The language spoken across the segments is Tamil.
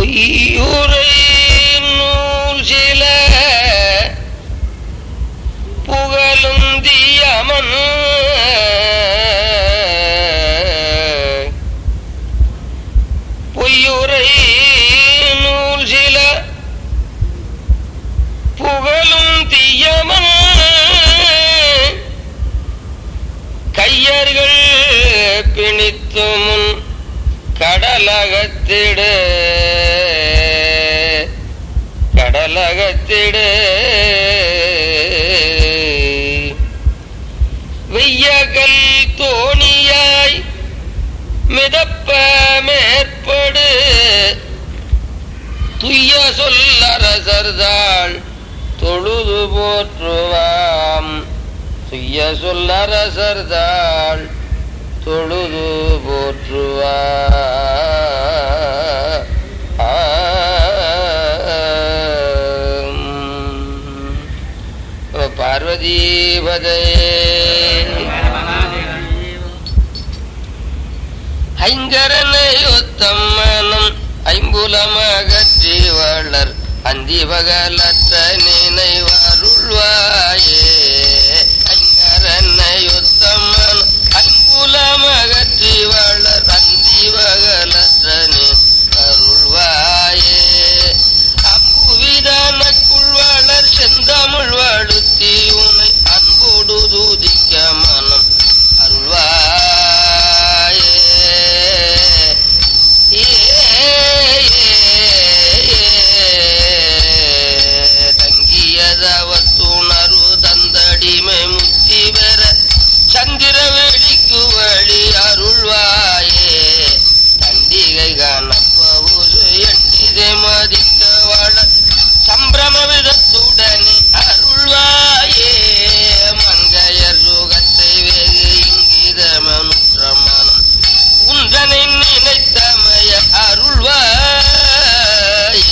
பொய்யுரை நூல் சில புகழும் தீயமன் பொய்யுரை நூல் சில புகழும் தீயமன் கையர்கள் பிணித்து முன் கடலகத்திடு கடலகத்திடு வெய்யகல் தோணியாய் மிதப்ப மேற்படு துய்ய சொல்லரசர்தாள் தொழுது போற்றுவாம் துய்ய சொல்லரசர்தாள் தொழுது போற்றுவா பார்வதீபதே ஐங்கரனையொத்தம்மனம் ஐம்புலமகற்றி வளர் அந்தி பகலற்ற நினைவருள்வாயே ஐங்கரனையொத்தம்மனம் ஐம்புலமகற்றி வளர் அந்தி பகலற்ற அருள்வாயே அம்புவிதானக்குள் வளர் செந்தமிழ் வழுத்தி உனை அன்போடு தூதிக்க மனம் அருள்வாயே ஏ, தங்கியதவத்துணர்வு தந்தடிமை முத்தி பெற சந்திர வெடிக்கு வழி அருள்வாயே தண்டிகை காணப்பவுது எண்ணிதை மதிக்க வள சம்பிரம விதத்துடனே அருள்வாயே மங்கையர் சுகத்தை வெகு இங்கிதமனுற்ற மனம் உந்தனை நினைத்தமய அருள்வாயே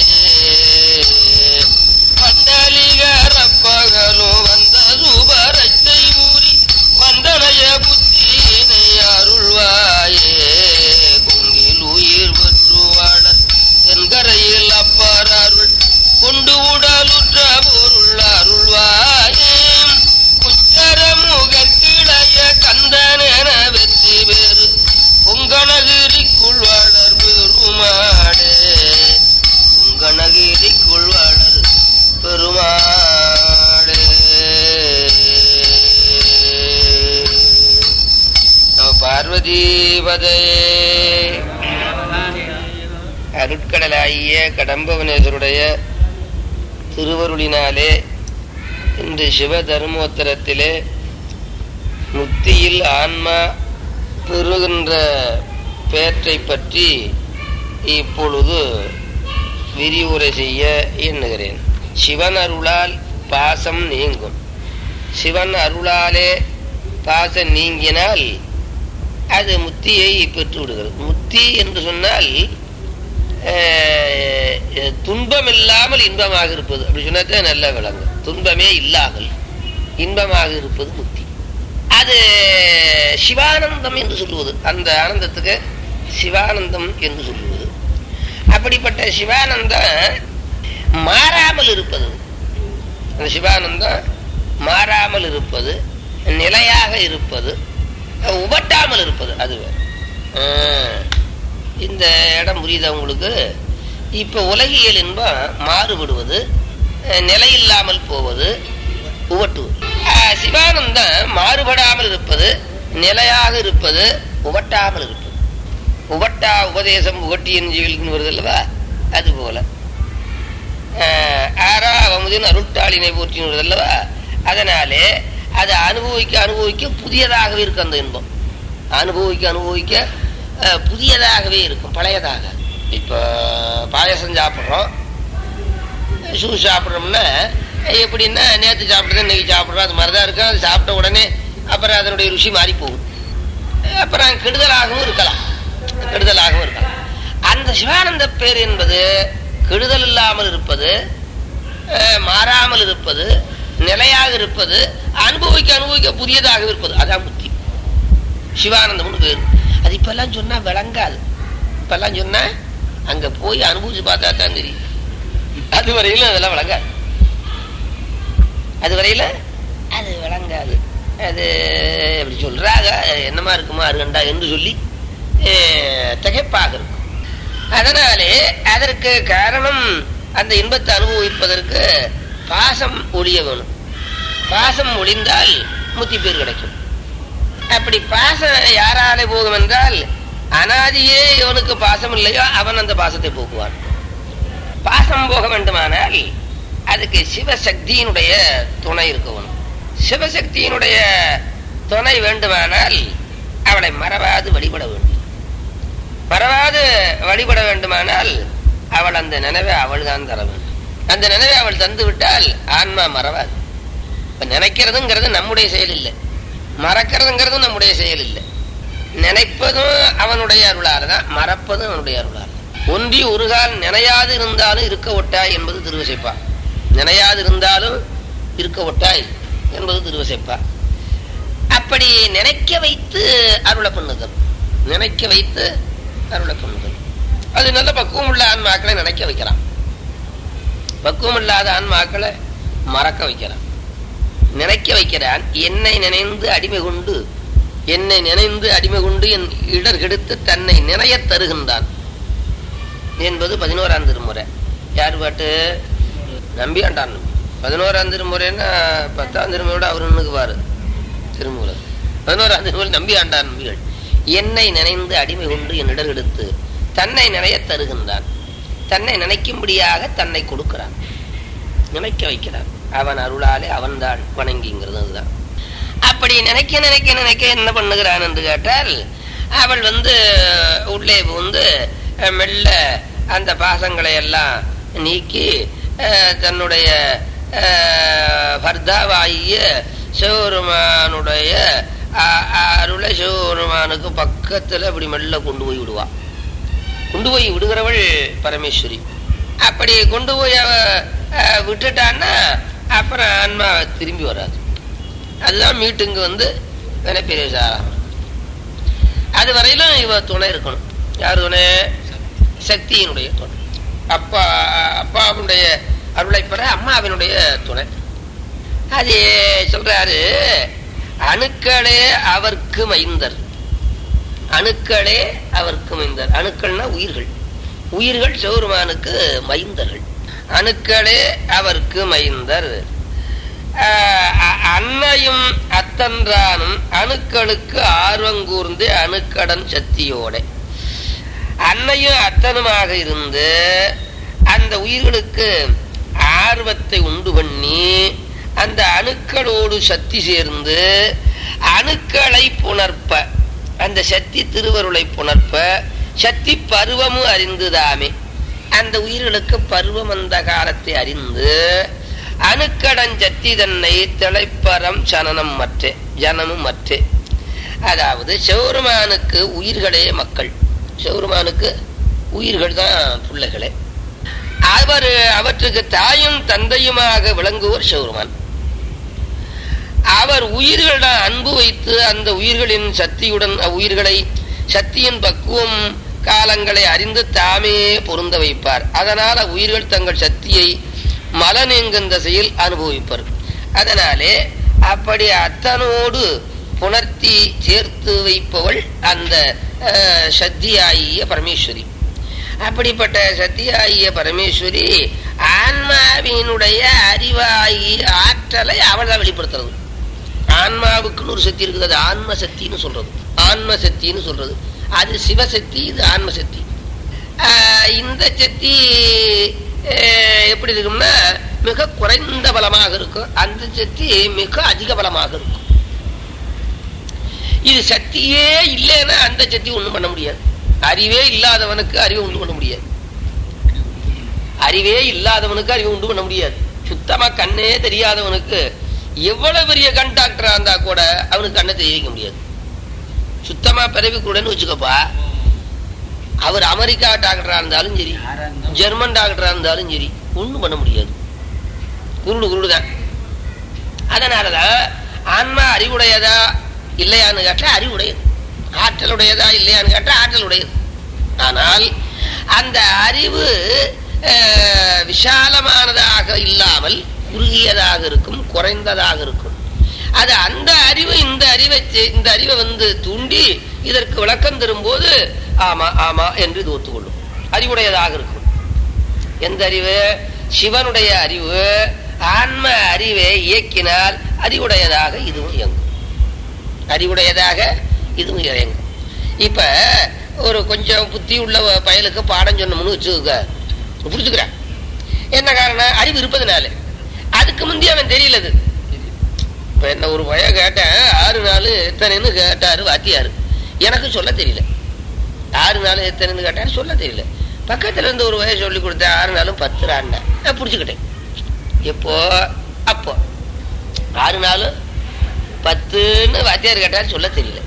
மண்டலிகர பகலும் வந்த சுபரத்தை ஊறி வந்தனைய புத்தியினை அருள்வாயே குங்கில் உயிர் பெற்றுவாழ தென்கரையில் அப்பர் அருள் கொண்டு உடலுற்ற பொருள் அருள்வாயே குச்சர முகத்திளைய கந்தனென வெற்றி பெறு பொங்கனகிரிக்குள் வளர் பெருமாடே பொங்கனகிரிக்குள் வளர் பெருமாடே நம பார்வதீபதே அருட்கடலாகிய கடம்பவனேஸ்வருடைய திருவருளினாலே இன்று சிவ தர்மோத்தரத்திலே முத்தியில் ஆன்மா பெறுகின்ற பேற்றை பற்றி இப்பொழுது விரிவுரை செய்ய எண்ணுகிறேன் சிவன் அருளால் பாசம் நீங்கும் சிவன் அருளாலே பாசம் நீங்கினால் அது முத்தியை பெற்று விடுகிறது முத்தி என்று சொன்னால் அஹ், துன்பம் இல்லாமல் இன்பமாக இருப்பது அப்படி சொன்னா நல்ல விளங்கும் துன்பமே இல்லாமல் இன்பமாக இருப்பது முத்தி அது சிவானந்தம் என்று சொல்லுவது அந்த ஆனந்தத்துக்கு சிவானந்தம் என்று சொல்லுவது அப்படிப்பட்ட சிவானந்தம் மாறாமல் இருப்பது அந்த சிவானந்தம் மாறாமல் இருப்பது நிலையாக இருப்பது உபட்டாமல் இருப்பது அது வேறு. ஆஹ், இந்த இடம் புரியுதா உங்களுக்கு இப்ப உலகியல் இன்பம் மாறுபடுவது அஹ், நிலையில்லாமல் போவது உவட்டுவது ஆஹ், சிவானந்தம் மாறுபடாமல் இருப்பது நிலையாக இருப்பது உவட்டாமல் இருப்பது உவட்டா உபதேசம் உவட்டியன் ஜீவில்னு வருது அல்லவா அது போல ஆஹ், ஆறா அமுதின் அருட்டாளினை போற்றின்னு வருது அல்லவா அதனாலே அதை அனுபவிக்க அனுபவிக்க புதியதாகவே இருக்கும் அந்த இன்பம் அனுபவிக்க அனுபவிக்க அஹ், புதியதாகவே இருக்கும் பழையதாக இப்போ பாயசம் சாப்பிட்றோம் ஜூஸ் சாப்பிட்றோம்னா எப்படின்னா நேற்று சாப்பிட்டது இன்னைக்கு சாப்பிட்றோம் அது மாதிரி தான் இருக்கும் அது சாப்பிட்ட உடனே அப்புறம் அதனுடைய ருசி மாறி போகும் அப்புறம் கெடுதலாகவும் இருக்கலாம் கெடுதலாகவும் இருக்கலாம் அந்த சிவானந்த பேர் என்பது கெடுதல் இல்லாமல் இருப்பது அஹ், மாறாமல் இருப்பது நிலையாக இருப்பது அனுபவிக்க அனுபவிக்க புதியதாக இருப்பது அதான் புத்தி சிவானந்தம்னு பேர் அது இப்பெல்லாம் சொன்னா விளங்காது இப்பெல்லாம் சொன்னா அங்க போய் அனுபவிச்சு பார்த்தா தான் தெரியும் அது வரையிலும் அதெல்லாம் விளங்காது அது வரையில அது விளங்காது அது எப்படி சொல்றாங்க என்னமா இருக்குமா அருகண்டா என்று சொல்லி அஹ், திகைப்பாக இருக்கும் அதனாலே அதற்கு காரணம் அந்த இன்பத்தை அனுபவிப்பதற்கு பாசம் ஒழிய வேணும் பாசம் ஒளிந்தால் முத்தி பேர் கிடைக்கும் அப்படி பாசம் யாராலே போகும் என்றால் அனாதியே இவனுக்கு பாசம் இல்லையோ அவன் அந்த பாசத்தை போக்குவான் பாசம் போக வேண்டுமானால் அதுக்கு சிவசக்தியினுடைய துணை இருக்கணும் சிவசக்தியினுடைய துணை வேண்டுமானால் அவளை மறவாது வழிபட வேண்டும் மறவாது வழிபட வேண்டுமானால் அவள் அந்த நினைவை அவள் தான் தர வேண்டும் அந்த நினைவை அவள் தந்து விட்டால் ஆன்மா மறவாது இப்ப நினைக்கிறதுங்கிறது நம்முடைய செயல் இல்லை மறக்கிறதுங்கிறதும் நம்முடைய செயல் இல்லை நினைப்பதும் அவனுடைய அருளால் தான் மறப்பதும் அவனுடைய அருளால் ஒன்றி ஒரு கால் நினையாது இருந்தாலும் இருக்க ஒட்டாய் என்பது திருவசைப்பா நினையாது இருந்தாலும் இருக்க ஒட்டாய் என்பது திருவசைப்பா அப்படி நினைக்க வைத்து அருளை பண்ணுதல் நினைக்க வைத்து அருளை பண்ணுதல் அது நல்ல பக்குவம் உள்ள ஆன்மாக்களை நினைக்க வைக்கிறான் பக்குவம் இல்லாத ஆன்மாக்களை மறக்க வைக்கிறான் நினைக்க வைக்கிறான் என்னை நினைந்து அடிமை கொண்டு என்னை நினைந்து அடிமை கொண்டு என் இடர் கெடுத்து தன்னை நினையத் தருகின்றான் என்பது பதினோராம் திருமுறை யார் பாட்டு நம்பியாண்டான் நம்பி பதினோராம் திருமுறைன்னா பத்தாம் திருமுறையோட அவர் நின்னுக்குவாரு திருமூலர் பதினோராம் திருமுறை நம்பி ஆண்டான் நம்பிகள் என்னை நினைந்து அடிமை கொண்டு என் இடர் எடுத்து தன்னை நினையத் தருகின்றான் தன்னை நினைக்கும்படியாக தன்னை கொடுக்கிறான் நினைக்க வைக்கிறான் அவன் அருளாலே அவன்தான் வணங்கிங்கிறது அதுதான் அப்படி நினைக்க நினைக்க நினைக்க என்ன பண்ணுகிறான் என்று கேட்டால் அவள் வந்து உள்ளே வந்து அஹ், மெல்ல அந்த பாசங்களை எல்லாம் நீக்கி அஹ், தன்னுடைய அஹ், பர்தாவாகிய சிவபெருமானுடைய அ- அருளை சிவபெருமானுக்கு பக்கத்துல இப்படி மெல்ல கொண்டு போய் விடுவா கொண்டு போய் விடுகிறவள் பரமேஸ்வரி அப்படி கொண்டு போய் அவ அஹ், விட்டுட்டான்னா அப்புறம் ஆன்மா திரும்பி வராது அதுதான் மீட்டுங்க வந்து வினைப்பெரிய சாரம் அது வரையிலும் இவ துணை இருக்கணும் யார் துணை சக்தியினுடைய துணை அப்பா அப்பாவுடைய அருளை பெற அம்மாவினுடைய துணை அது சொல்றாரு அணுக்களே அவர்க்கு மைந்தர் அணுக்களே அவர்க்கு மைந்தர் அணுக்கள்னா உயிர்கள் உயிர்கள் சிவருமானுக்கு மைந்தர்கள் அணுக்களே அவர்க்கு மைந்தர் ஆஹ் அ- அன்னையும் அத்தன்றானும் அணுக்களுக்கு ஆர்வம் கூர்ந்து அணுக்கடன் சக்தியோட அன்னையும் அத்தனுமாக இருந்து அந்த உயிர்களுக்கு ஆர்வத்தை உண்டு பண்ணி அந்த அணுக்களோடு சக்தி சேர்ந்து அணுக்களை புணர்ப்ப அந்த சக்தி திருவருளை புணர்ப்ப சக்தி பருவமும் அறிந்துதாமே அந்த உயிர்களுக்கு பருவம் அந்த காலத்தை அறிந்து அணுக்கடன் சக்தி தன்னை திளைப்பரம் சனனம் மற்றே ஜனமும் மற்றே அதாவது சிவருமானுக்கு உயிர்களே மக்கள் சிவருமானுக்கு உயிர்கள் தான் பிள்ளைகளே அவர் அவற்றுக்கு தாயும் தந்தையுமாக விளங்குவோர் சிவருமான் அவர் உயிர்களிடம் அன்பு வைத்து அந்த உயிர்களின் சக்தியுடன் உயிர்களை சக்தியின் பக்குவம் காலங்களை அறிந்து தாமே பொருந்த வைப்பார் அதனால் உயிர்கள் தங்கள் சக்தியை மலன் என்கின்ற திசையில் அனுபவிப்பர் அதனாலே அப்படி அத்தனோடு புணர்த்தி சேர்த்து வைப்பவள் அந்த அஹ், சக்தியாகிய பரமேஸ்வரி அப்படிப்பட்ட சத்தியாகிய பரமேஸ்வரி ஆன்மாவினுடைய அறிவாகி ஆற்றலை அவள் தான் வெளிப்படுத்துறது ஆன்மாவுக்குன்னு ஒரு சக்தி இருக்குது அது ஆன்ம சக்தின்னு சொல்றது ஆன்ம சக்தின்னு சொல்றது அது சிவசக்தி இது ஆன்ம சக்தி ஆஹ் இந்த சக்தி ஆஹ் எப்படி இருக்கும்னா மிக குறைந்த பலமாக இருக்கும் அந்த சக்தி மிக அதிக பலமாக இருக்கும் இது சக்தியே இல்லைன்னா அந்த சக்தி ஒண்ணும் பண்ண முடியாது அறிவே இல்லாதவனுக்கு அறிவை உண்டு பண்ண முடியாது அறிவே இல்லாதவனுக்கு அறிவை உண்டு பண்ண முடியாது சுத்தமா கண்ணே தெரியாதவனுக்கு எவ்வளவு பெரிய கண் டாக்டரா இருந்தா கூட அவனுக்கு கண்ணை தெரிவிக்க முடியாது சுத்தமா பிறவி கூடன்னு வச்சுக்கப்பா அவர் அமெரிக்கா டாக்டரா இருந்தாலும் சரி ஜெர்மன் டாக்டரா இருந்தாலும் சரி ஒண்ணும் பண்ண முடியாது குருடு குருடுதான் அதனாலதான் ஆன்மா அறிவுடையதா இல்லையான்னு கேட்டா அறிவுடையது ஆற்றலுடையதா இல்லையான்னு கேட்டா ஆற்றல் உடையது ஆனால் அந்த அறிவு அஹ், விஷாலமானதாக இல்லாமல் குறுகியதாக இருக்கும் குறைந்ததாக இருக்கும் அது அந்த அறிவு இந்த அறிவை செ- இந்த அறிவை வந்து தூண்டி இதற்கு விளக்கம் தரும்போது ஆமா ஆமா என்று இது ஒத்துக்கொள்ளும் அறிவுடையதாக இருக்கும் எந்த அறிவு சிவனுடைய அறிவு ஆன்ம அறிவை இயக்கினால் அறிவுடையதாக இதுவும் இயங்கும் அறிவுடையதாக இதுவும் இயங்கும் இப்ப ஒரு கொஞ்சம் புத்தி உள்ள பயலுக்கு பாடம் சொன்னோம்னு வச்சுக்க புரிஞ்சுக்கிறேன் என்ன காரணம் அறிவு இருப்பதுனால அதுக்கு முந்தைய அவன் தெரியலது இப்ப என்ன ஒரு பய கேட்டேன் ஆறு நாள் எத்தனைன்னு கேட்டாரு வாத்தியாரு எனக்கு சொல்ல தெரியல ஆறு நாள் எத்தனைன்னு கேட்டாரு சொல்ல தெரியல பக்கத்துல இருந்து ஒரு வயசு சொல்லி கொடுத்தேன் ஆறு நாளும் பத்து ராண்டேன் நான் பிடிச்சிக்கிட்டேன் எப்போ அப்போ ஆறு நாள் பத்துன்னு வாத்தியார் கேட்டாரு சொல்ல தெரியல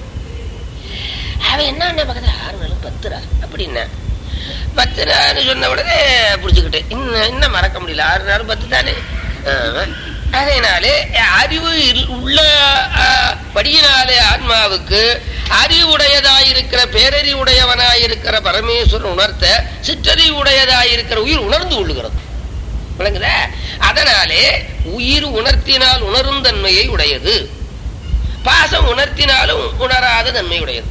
அவன் என்ன பண்ண பக்கத்துல ஆறு நாளும் பத்துரா அப்படின்னா பத்து நாள் சொன்ன உடனே பிடிச்சிக்கிட்டேன் இன்னும் இன்னும் மறக்க முடியல ஆறு நாள் பத்து தானே ஆமா. அதனாலே அறிவு இல்- உள்ள ஆ, படியினாலே ஆன்மாவுக்கு அறிவுடையதாயிருக்கிற பேரறிவுடையவனாயிருக்கிற பரமேஸ்வரன் உணர்த்த சிற்றறிவுடையதாயிருக்கிற உயிர் உணர்ந்து கொள்ளுகிறது விளங்குதா அதனாலே உயிர் உணர்த்தினால் உணரும் தன்மையை உடையது பாசம் உணர்த்தினாலும் உணராத தன்மை உடையது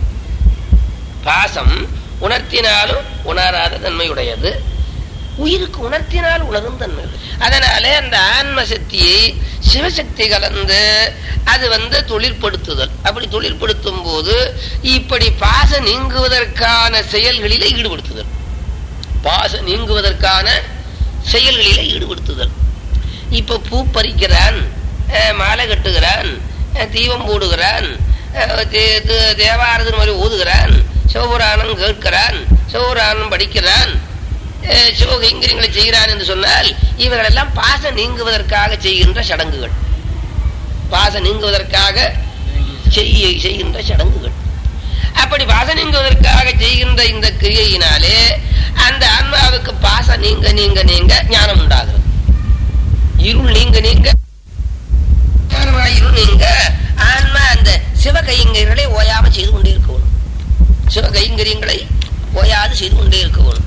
பாசம் உணர்த்தினாலும் உணராத தன்மை உடையது உயிருக்கு உணர்த்தினால் உணரும் தன்மை உடையது. அதனாலே அந்த ஆன்ம சக்தியை சிவசக்தி கலந்து அது வந்து தொழிற்படுத்துதல் அப்படி தொழிற்படுத்தும் போது இப்படி பாச நீங்குவதற்கான செயல்களிலே ஈடுபடுத்துதல் பாச நீங்குவதற்கான செயல்களிலே ஈடுபடுத்துதல் இப்ப பூ பறிக்கிறான் அஹ், மாலை கட்டுகிறான் அஹ், தீபம் போடுகிறான் அஹ், தே- தே- தேவாரதன் மாதிரி ஓதுகிறான் சிவபுராணம் கேட்கிறான் சிவபுராணம் படிக்கிறான் அஹ், சிவகைங்கரியங்களை செய்கிறான் என்று சொன்னால் இவர்களெல்லாம் பாச நீங்குவதற்காக செய்கின்ற சடங்குகள் பாச நீங்குவதற்காக செய்ய செய்கின்ற சடங்குகள் அப்படி பாச நீங்குவதற்காக செய்கின்ற இந்த கிரியையினாலே அந்த ஆன்மாவுக்கு பாச நீங்க நீங்க நீங்க ஞானம் உண்டாகிறது இருள் நீங்க நீங்க ஞானமாய் இருள் நீங்க ஆன்மா அந்த சிவகைங்கரியங்களை ஓயாம செய்து கொண்டே இருக்கணும் சிவகைங்கரியங்களை ஓயாது செய்து கொண்டே இருக்கணும்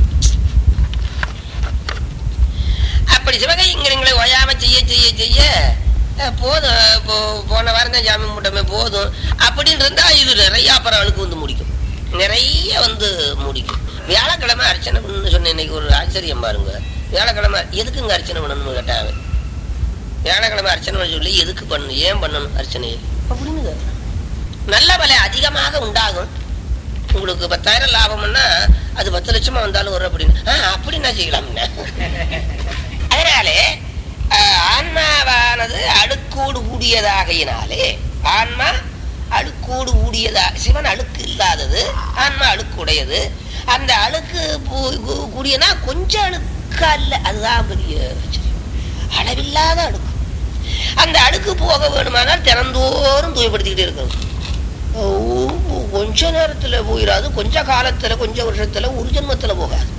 அப்படி சிவகைங்கரியங்களை ஓயாம செய்ய செய்ய செய்ய அஹ், போதும் இப்போ போன வாரம் தான் ஜாமீன் மூட்டமே போதும் அப்படின்னு இருந்தா இது நிறைய அப்புறம் அழுக்கு வந்து முடிக்கும் நிறைய வந்து முடிக்கும் வியாழக்கிழமை அர்ச்சனை பண்ணணும்னு சொன்ன இன்னைக்கு ஒரு ஆச்சரியம் பாருங்க வியாழக்கிழமை எதுக்குங்க அர்ச்சனை பண்ணணும்னு கேட்டாவே வியாழக்கிழமை அர்ச்சனை பண்ண சொல்லி எதுக்கு பண்ணணும் ஏன் பண்ணணும் அர்ச்சனையை அப்படின்னு கேட்கறான். நல்ல விலை அதிகமாக உண்டாகும் உங்களுக்கு பத்தாயிரம் லாபம்னா அது பத்து லட்சமா வந்தாலும் வரும் அப்படின்னு ஆ, அப்படின்னா செய்யலாம்னா அதனாலே ஆஹ், ஆன்மாவானது அடுக்கோடு கூடியதாகையினாலே ஆன்மா அழுக்கோடு கூடியதா சிவன் அழுக்கு இல்லாதது ஆன்மா அழுக்குடையது அந்த அழுக்கு பூ- கூ- கூடியனா கொஞ்சம் அழுக்கா இல்ல அதுதான் பெரிய ஆச்சரியம். அளவில்லாத அழுக்கு அந்த அழுக்கு போக வேணுமானால் தினந்தோறும் தூய்படுத்திக்கிட்டே இருக்கணும் ஓ, கொஞ்ச நேரத்துல போயிடாது கொஞ்ச காலத்துல கொஞ்ச வருஷத்துல ஒரு ஜென்மத்துல போகாது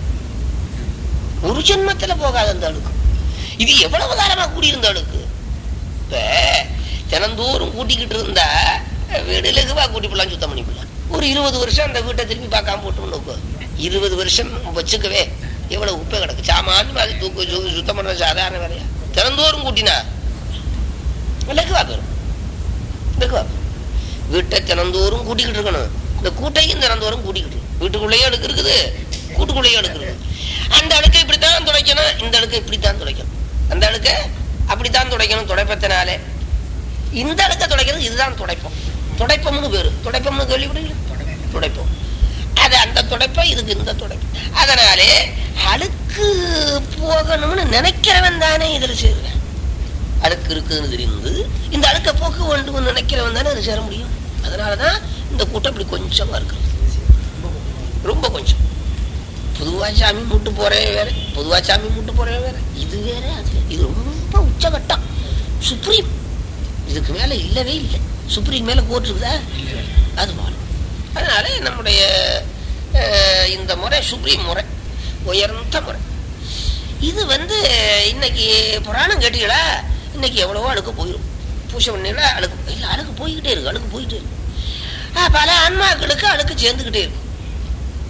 ஒரு ஜென்மத்துல போகாது அந்த அழுக்கு இது எவ்வளவு காலமா கூடியிருந்த அழுக்கு இப்ப தினந்தோறும் கூட்டிக்கிட்டு இருந்தா வீடு லகுவா கூட்டி போலாம் சுத்தம் பண்ணி போலாம் ஒரு இருபது வருஷம் அந்த வீட்டை திரும்பி பார்க்காம போட்டோம்னு வைக்கோ. இருபது வருஷம் வச்சுக்கவே எவ்வளவு உப்பை கிடக்கு சாமான் அது தூக்கு சு- சுத்தம் பண்ற சாதாரண வேலையா தினந்தோறும் கூட்டினா லகுவா போயிடும் லகுவா போயிடும். வீட்டை தினந்தோறும் கூட்டிக்கிட்டு இருக்கணும் இந்த கூட்டையும் தினந்தோறும் கூட்டிக்கிட்டு இருக்கணும். வீட்டுக்குள்ளேயும் அழுக்கு இருக்குது கூட்டுக்குள்ளேயும் அழுக்கு இருக்குது அந்த அழுக்கை இப்படித்தான் துடைக்கணும் இந்த அழுக்கை இப்படித்தான் துடைக்கணும் அந்த அழுக்கை அப்படித்தான் துடைக்கணும் துடைப்பத்தினாலே இந்த அழுக்க துடைக்கிறது இதுதான் துடைப்பம் துடைப்பம்னு பேரு துடைப்பம்னு கேள்விப்படுங்க துடைப்பம் அது அந்த துடைப்பம் இதுக்கு இந்த துடைப்பம் அதனாலே அழுக்கு போகணும்னு நினைக்கிறவன் தானே இதுல சேருவேன் அழுக்கு இருக்குதுன்னு தெரிந்து இந்த அழுக்க போக்க வேண்டும் நினைக்கிறவன் தானே அது சேர முடியும் அதனாலதான் இந்த கூட்டம் இப்படி கொஞ்சமா இருக்கிறது ரொம்ப கொஞ்சம் பொதுவா சாமி மூட்டு போறே வேற பொதுவா சாமி மூட்டு போறே வேற இது வேற அது வேற. இது ரொம்ப உச்சகட்டம் சுப்ரீம் இதுக்கு மேல இல்லவே இல்லை சுப்ரீம் மேல கோர்ட் இருக்குதா அது போல அதனால நம்முடைய அஹ், இந்த முறை சுப்ரீம் முறை உயர்ந்த முறை இது வந்து இன்னைக்கு புராணம் கேட்டீங்களா இன்னைக்கு எவ்வளவோ அழுக்கு போயிடும் பூசை பண்ணீங்களா அழுக்கு இல்லை, அழுக்கு போய்கிட்டே இருக்கு அழுக்கு போயிட்டே இருக்கு ஆஹ், பல ஆன்மாக்களுக்கு அழுக்கு சேர்ந்துக்கிட்டே இருக்கும்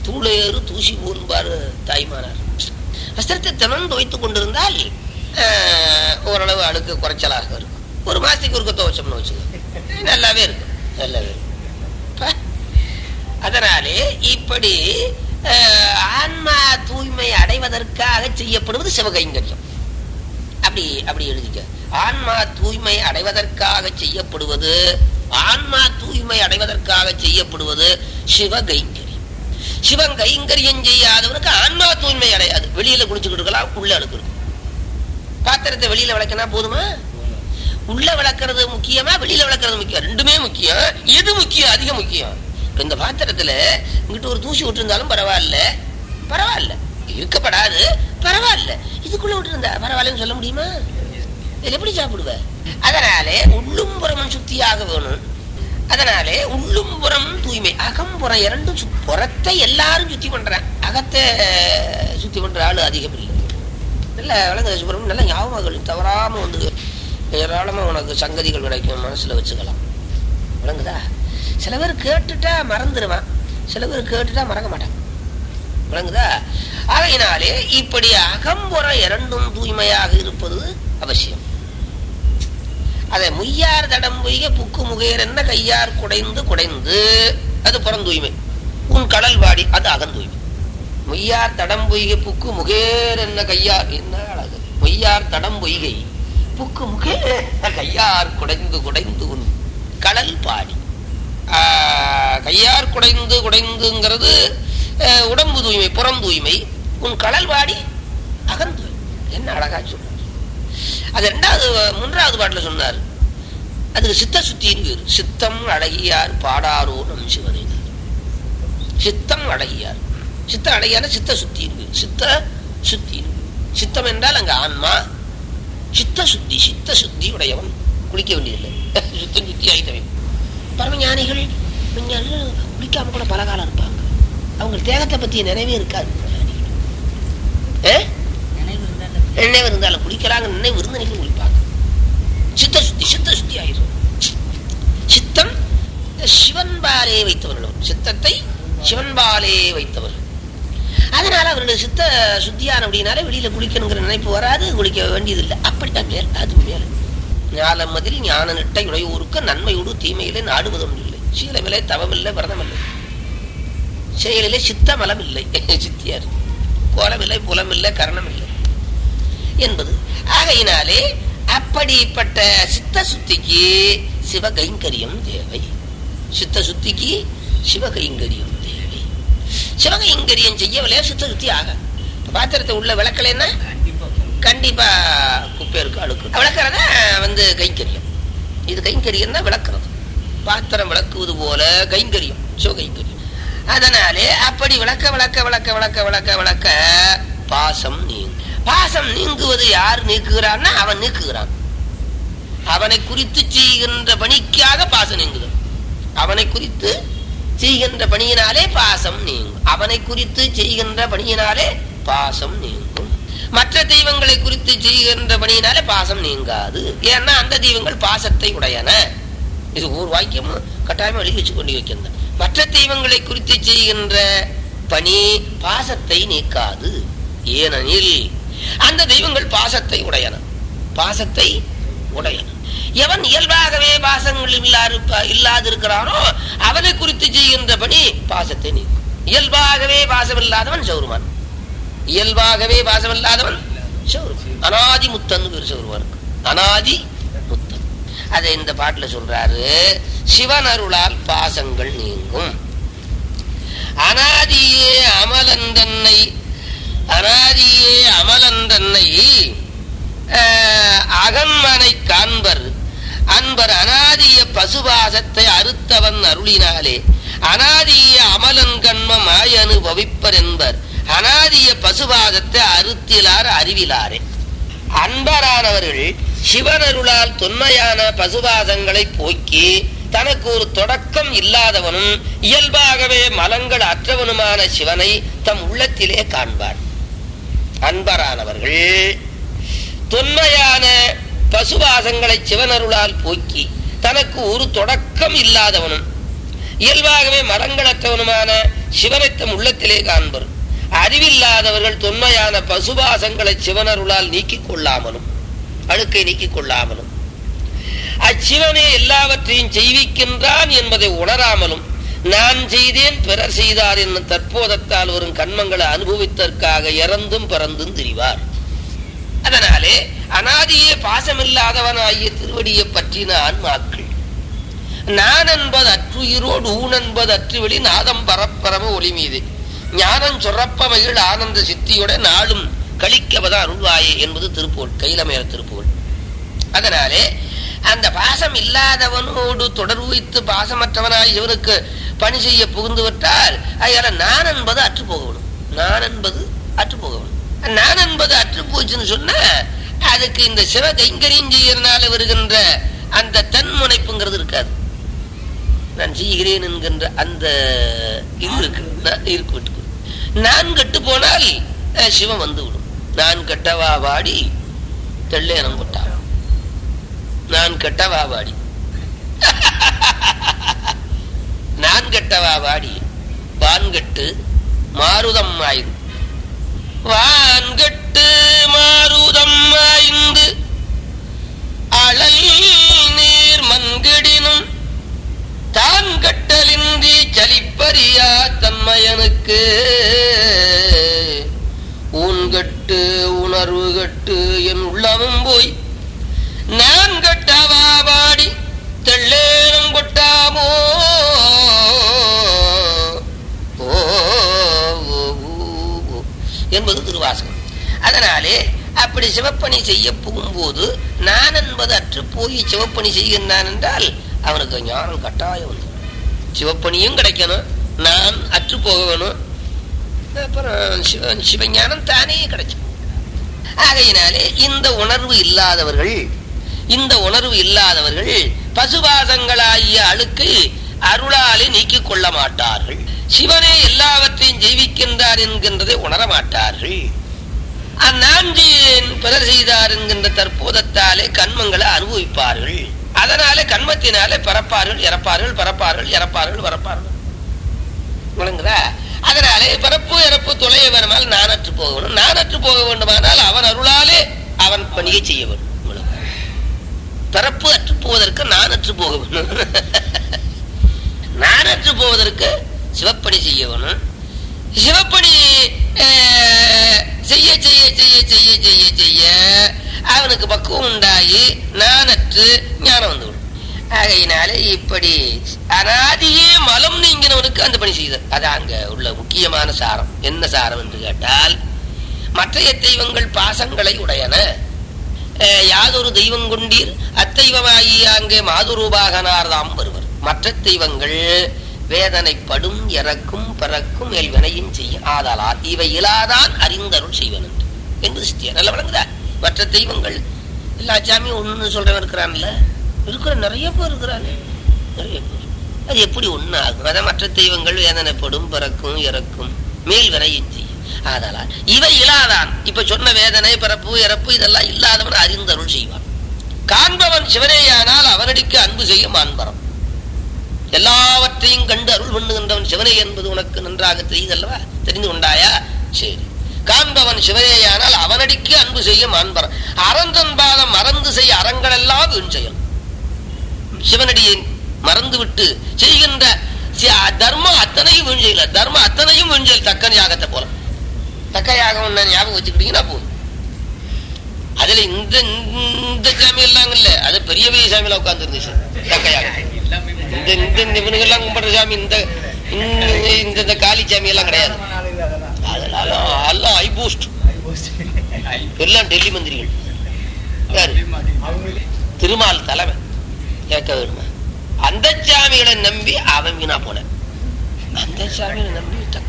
தூளேறு தூசி போன்பார் தாய்மானார் வஸ்திரத்தை தினம் துவைத்துக் கொண்டிருந்தால் ஆஹ், ஓரளவு அழுக்கு குறைச்சலாக இருக்கும் ஒரு மாசத்துக்கு ஒருக்க துவைச்சோம்னு வச்சுக்கோ நல்லாவே இருக்கும் நல்லாவே இருக்கும் ப. அதனாலே இப்படி ஆஹ், ஆன்மா தூய்மை அடைவதற்காக செய்யப்படுவது சிவகைங்கரியம் அப்படி அப்படி எழுதிக்க ஆன்மா தூய்மை அடைவதற்காக செய்யப்படுவது ஆன்மா தூய்மை அடைவதற்காக செய்யப்படுவது சிவகைங்கரியம் சிவன் கைங்கரியம் செய்யாதவனுக்கு ஆன்மா தூய்மை அடையாது வெளியில குடிச்சுக்கிட்டு இருக்கலாம் உள்ள அழுக்கு இருக்கும் பாத்திரத்தை வெளியில விளக்கினா போதுமா உள்ள விளக்குறது முக்கியமா வெளியில விளக்குறது முக்கியம் ரெண்டுமே முக்கியம் எது முக்கியம் அதிக முக்கியம் இப்ப இந்த பாத்திரத்துல இங்கிட்ட ஒரு தூசி விட்டுருந்தாலும் பரவாயில்ல பரவாயில்ல இருக்கப்படாது பரவாயில்ல இதுக்குள்ள விட்டுருந்தா பரவாயில்லன்னு சொல்ல முடியுமா இதில் எப்படி சாப்பிடுவ அதனாலே உள்ளும் புறமும் சுத்தியாக வேணும் அதனாலே உள்ளும் புறம் தூய்மை அகம்புறம் இரண்டும் சு- புறத்தை எல்லாரும் சுத்தி பண்றான் அகத்தை சுத்தி பண்ற ஆளு அதிகம் இல்லை நல்ல விளங்குது சுப்பிரமணியம் நல்ல ஞாபகங்கள் தவறாம வந்து ஏராளமா உனக்கு சங்கதிகள் கிடைக்கும் மனசுல வச்சுக்கலாம் விளங்குதா சில பேர் கேட்டுட்டா மறந்துடுவான் சில பேர் கேட்டுட்டா மறக்க மாட்டான் விளங்குதா ஆகையினாலே இப்படி அகம்புறம் இரண்டும் தூய்மையாக இருப்பது அவசியம் அதை முய்யார் தடம் பொய்க புக்கு முகையர் என்ன கையார் குடைந்து குடைந்து அது புறம் தூய்மை உன் கடல் வாடி அது அகந்தூய்மை மொய்யார் தடம் பொய்கை புக்கு முகேர் என்ன கையார் என்ன அழகு மொய்யார் தடம் பொய்கை புக்கு முகே கையார் குடைந்து குடைந்து உன் கடல் பாடி ஆஹ், கையார் குடைந்து குடைந்துங்கிறது அஹ், உடம்பு தூய்மை புறம் தூய்மை உன் கடல் வாடி அகந்தூய்மை என்ன அழகா சொல்றார் அது ரெண்டாவது மூன்றாவது பாட்டுல சொன்னார் அதுக்கு சித்த சுத்தின்னு பேரு சித்தம் அழகியார் பாடாரோ நம் சிவனை சித்தம் அழகியார் சித்த அழகியான சித்த சுத்தின்னு பேரு சித்த சுத்தின்னு பேரு. சித்தம் என்றால் அங்க ஆன்மா சித்த சுத்தி சித்த சுத்தி உடையவன் குளிக்க வேண்டியதில்லை சுத்தம் சுத்தி ஆகிட்டவன் பரமஞானிகள் விஞ்ஞானிகள் குளிக்காம கூட பல காலம் இருப்பாங்க அவங்க தேகத்தை பத்திய நினைவே இருக்காது ஞானிகள். ஏ நினைவு இருந்தால் நினைவு இருந்தாலும் குளிக்கிறாங்க நினைவு இருந்து குளிப்பாங்க சித்த சுத்தி சித்த சுத்தி ஆயிரும் சித்தம் சிவன்பாலே வைத்தவர்களும் சித்தத்தை சிவன்பாலே வைத்தவர்கள் அதனால அவருடைய சித்த சுத்தியான அப்படின்னாலே வெளியில குளிக்கணுங்கிற நினைப்பு வராது குளிக்க வேண்டியதில்லை அப்படித்தான் மேல் அது மேல் ஞானமதில் ஞான நிட்டை உடையோருக்கு நன்மையோடு தீமையிலே நாடுவதொன்று இல்லை சீலமில்லை தவமில்லை விரதமில்லை செயலிலே சித்தமலம் இல்லை சித்தியார் கோலமில்லை புலமில்லை கரணமில்லை என்பது ஆகையினாலே அப்படிப்பட்ட சித்த சுத்திக்கு சிவகைங்கரியம் தேவை சித்த சுத்திக்கு சிவகைங்கரியம் தேவை சிவகைங்கரியம் செய்யவில்லையா சித்த சுத்தி ஆக இப்ப பாத்திரத்தை உள்ள விளக்கலைன்னா கண்டிப்பா கண்டிப்பா குப்பை இருக்கு அழுக்கு விளக்குறத வந்து கைங்கரியம் இது கைங்கரியம் தான் விளக்குறது பாத்திரம் விளக்குவது போல கைங்கரியம் சிவகைங்கரியம் அதனாலே அப்படி விளக்க விளக்க விளக்க விளக்க விளக்க விளக்க பாசம் நீங்க பாசம் நீங்குவது யார் நீக்குகிறான்னா அவன் நீக்குகிறான் அவனை குறித்து செய்கின்ற பணிக்காக பாசம் நீங்குது அவனை குறித்து செய்கின்ற பணியினாலே பாசம் நீங்கும் அவனை குறித்து செய்கின்ற பணியினாலே பாசம் நீங்கும் மற்ற தெய்வங்களை குறித்து செய்கின்ற பணியினாலே பாசம் நீங்காது ஏன்னா அந்த தெய்வங்கள் பாசத்தை உடையன இது ஒரு வாக்கியம் கட்டாயமா எழுதி வச்சு கொண்டு வைக்கின்ற மற்ற தெய்வங்களை குறித்து செய்கின்ற பணி பாசத்தை நீக்காது ஏனெனில் அந்த தெய்வங்கள் பாசத்தை உடையன பாசத்தை உடையன எவன் இயல்பாகவே பாசங்கள் இல்லாது இல்லாதிருக்கிறானோ அவனை குறித்து செய்கின்ற பணி பாசத்தை நீக்கும் இயல்பாகவே பாசம் இல்லாதவன் சௌருமான் இயல்பாகவே பாசம் இல்லாதவன் சௌருமான் அனாதி முத்தன்னு பேர் சௌருமானுக்கு அனாதி முத்தன் அதை இந்த பாட்டுல சொல்றாரு சிவன் அருளால் பாசங்கள் நீங்கும் அனாதியே அமலன் தன்னை அனாதியே அமலன் தன்னை ஆஹ், அகன்மனை காண்பர் அன்பர் அனாதிய பசுபாசத்தை அறுத்தவன் அருளினாலே அனாதிய அமலன் கண்ம மாயனு பவிப்பர் என்பர் அனாதிய பசுபாதத்தை அறுத்திலார் அறிவிலாரே அன்பரானவர்கள் சிவனருளால் தொன்மையான பசுபாதங்களை போக்கி தனக்கு ஒரு தொடக்கம் இல்லாதவனும் இயல்பாகவே மலங்கள் அற்றவனுமான சிவனை தம் உள்ளத்திலே காண்பார் அன்பரானவர்கள் தொன்மையான பசுவாசங்களை சிவனருளால் போக்கி தனக்கு ஒரு தொடக்கம் இல்லாதவனும் இயல்பாகவே மலங்களற்றவனுமான சிவனைத்தம் உள்ளத்திலே காண்பர் அறிவில்லாதவர்கள் தொன்மையான பசுபாசங்களை சிவனருளால் நீக்கிக் கொள்ளாமலும் அழுக்கை நீக்கிக் கொள்ளாமலும் அச்சிவனே எல்லாவற்றையும் செய்விக்கின்றான் என்பதை உணராமலும் நான் செய்தேன் பிறர் செய்தார் என்னும் தற்போதத்தால் வரும் கண்மங்களை அனுபவித்தற்காக இறந்தும் பிறந்தும் திரிவார் அதனாலே அனாதியே பாசமில்லாதவனாகிய திருவடியை பற்றின ஆன்மாக்கள் நான் என்பது அற்றுயிரோடு ஊன் என்பது அற்றுவெளி நாதம் பரப்பரம ஒளி மீது ஞானம் சொரப்ப மகிழ் ஆனந்த சித்தியோட நாளும் கழிக்கவத அருள்வாயே என்பது திருப்போல் கைலமேல திருப்போல் அதனாலே அந்த பாசம் இல்லாதவனோடு தொடர்பு வைத்து பாசமற்றவனாய் இவனுக்கு பணி செய்ய புகுந்து விட்டால் அதனால நான் என்பது அற்று போகணும் நான் என்பது அற்று போகணும் நான் என்பது அற்று போச்சுன்னு சொன்னா அதுக்கு இந்த சிவ கைங்கரியம் செய்யறதுனால வருகின்ற அந்த தன்முனைப்புங்கிறது இருக்காது நான் செய்கிறேன் என்கின்ற அந்த இது இருக்கு நான் இருக்கு விட்டு நான் கெட்டு போனால் அஹ், சிவம் வந்து விடும் நான் கெட்டவா வாடி தெள்ளேனம் கொட்டா நான் கெட்டவா வாடி நான் கெட்டவா வாடி வான்கட்டு மாருதம் ஆய்ந்து வான்கட்டு மாருதம் ஆய்ந்து அழல் நீர் மண்கடினும் தான் கட்டலின்றி சலிப்பறியா தன்மையனுக்கு ஊன்கட்டு உணர்வு கட்டு என் உள்ளமும் போய் நான் கட்டவா பாடி தெள்ளேனும் கொட்டாமோ ஓ, ஓ, ஓ, ஓ என்பது திருவாசகம் அதனாலே அப்படி சிவப்பணி செய்ய போகும்போது நான் என்பது அற்று போய் சிவப்பணி செய்கின்றான் என்றால் அவனுக்கு ஞானம் கட்டாயம் வந்து சிவப்பணியும் கிடைக்கணும் நான் அற்று போக வேணும் அப்புறம் சிவ சிவஞானம் தானே கிடைக்கும் ஆகையினாலே இந்த உணர்வு இல்லாதவர்கள் இந்த உணர்வு இல்லாதவர்கள் பசுபாசங்களாகிய அழுக்கை அருளாலே நீக்கிக் கொள்ள மாட்டார்கள் சிவனே எல்லாவற்றையும் ஜெயிக்கின்றார் என்கின்றதை உணர மாட்டார்கள் அந்நான்ஜியின் பிறர் செய்தார் என்கின்ற தற்போதத்தாலே கண்மங்களை அனுபவிப்பார்கள் அதனாலே கண்மத்தினாலே பிறப்பார்கள் இறப்பார்கள் பிறப்பார்கள் இறப்பார்கள் வரப்பார்கள் விளங்குதா அதனாலே பிறப்பு இறப்பு தொலைய வருமானால் நானற்று போக வேண்டும் நானற்று போக வேண்டுமானால் அவன் அருளாலே அவன் பணியை செய்ய வேண்டும் இவ்வளவு. பிறப்பு அற்று போவதற்கு நானற்று போக வேண்டும் நானற்று போவதற்கு சிவப்பணி செய்ய வேணும் சிவப்பணி அஹ், செய்ய செய்ய செய்ய செய்ய செய்ய செய்ய அவனுக்கு பக்குவம் உண்டாகி நானற்று ஞானம் வந்துவிடும் ஆகையினாலே இப்படி அனாதியே மலம் நீங்கினவனுக்கு அந்த பணி செய்தது அது அங்க உள்ள முக்கியமான சாரம் என்ன சாரம் என்று கேட்டால் மற்றைய தெய்வங்கள் பாசங்களை உடையன அஹ், யாதொரு தெய்வம் கொண்டீர் அத்தெய்வமாகிய அங்கே மாதுரூபாகனார் தாம் வருவர் மற்ற தெய்வங்கள் வேதனைப்படும் இறக்கும் பிறக்கும் எல்வினையும் செய்யும் ஆதலால் இவை இலாதான் அறிந்தருள் செய்வன் என்று என்பது சித்தியா நல்ல வழங்குதா மற்ற தெய்வங்கள் எல்லா சாமியும் ஒண்ணு சொல்றவன் இருக்கிறான்ல இருக்கிற நிறைய பேர் இருக்கிறானே நிறைய பேர் அது எப்படி ஒண்ணு ஆகும் அதான் மற்ற தெய்வங்கள் வேதனைப்படும் பிறக்கும் இறக்கும் மேல் வினையும் செய்யும் ஆதலால் இவை இல்லாதான் இப்ப சொன்ன வேதனை பிறப்பு இறப்பு இதெல்லாம் இல்லாதவன் அறிந்தருள் செய்வான் காண்பவன் சிவனேயானால் அவனடிக்கு அன்பு செய்யும் மாண்பரம் எல்லாவற்றையும் கண்டு அருள் பண்ணுகின்றவன் சிவனே என்பது உனக்கு நன்றாக தெரியுதல்லவா தெரிந்து கொண்டாயா சரி காண்பவன் சிவனேயானால் அவனடிக்கு அன்பு செய்யும் மாண்பரம் அறந்தன் பாதம் மறந்து செய்ய அறங்களெல்லாம் வீண் செயல் சிவனடியை மறந்து விட்டு செய்கின்ற சி- தர்மம் அத்தனையும் வீண் செய்யல தர்மம் அத்தனையும் வீண் செயல் தக்க யாகத்தை போல தக்க யாகம் ஒண்ணு ஞாபகம் வச்சுக்கிட்டீங்கன்னா போதும் அதுல இந்த இந்த சாமி எல்லாம் இல்ல அது பெரிய பெரிய சாமியில உட்கார்ந்து இருந்துச்சு தக்க யாகம் இந்த இந்த இந்த இவனுங்கெல்லாம் கும்பிடுற சாமி இந்த இந்த- இந்த இந்த காளி சாமி எல்லாம் கிடையாது அதனால எல்லாம் ஐ பூஸ்ட் எல்லாம் டெல்லி மந்திரிகள் யாரு திருமால் தலைமை கேட்க வேணுமா அந்த சாமிகளை நம்பி அவன் வீணா போன அந்த சாமிகளை நம்பி தக்க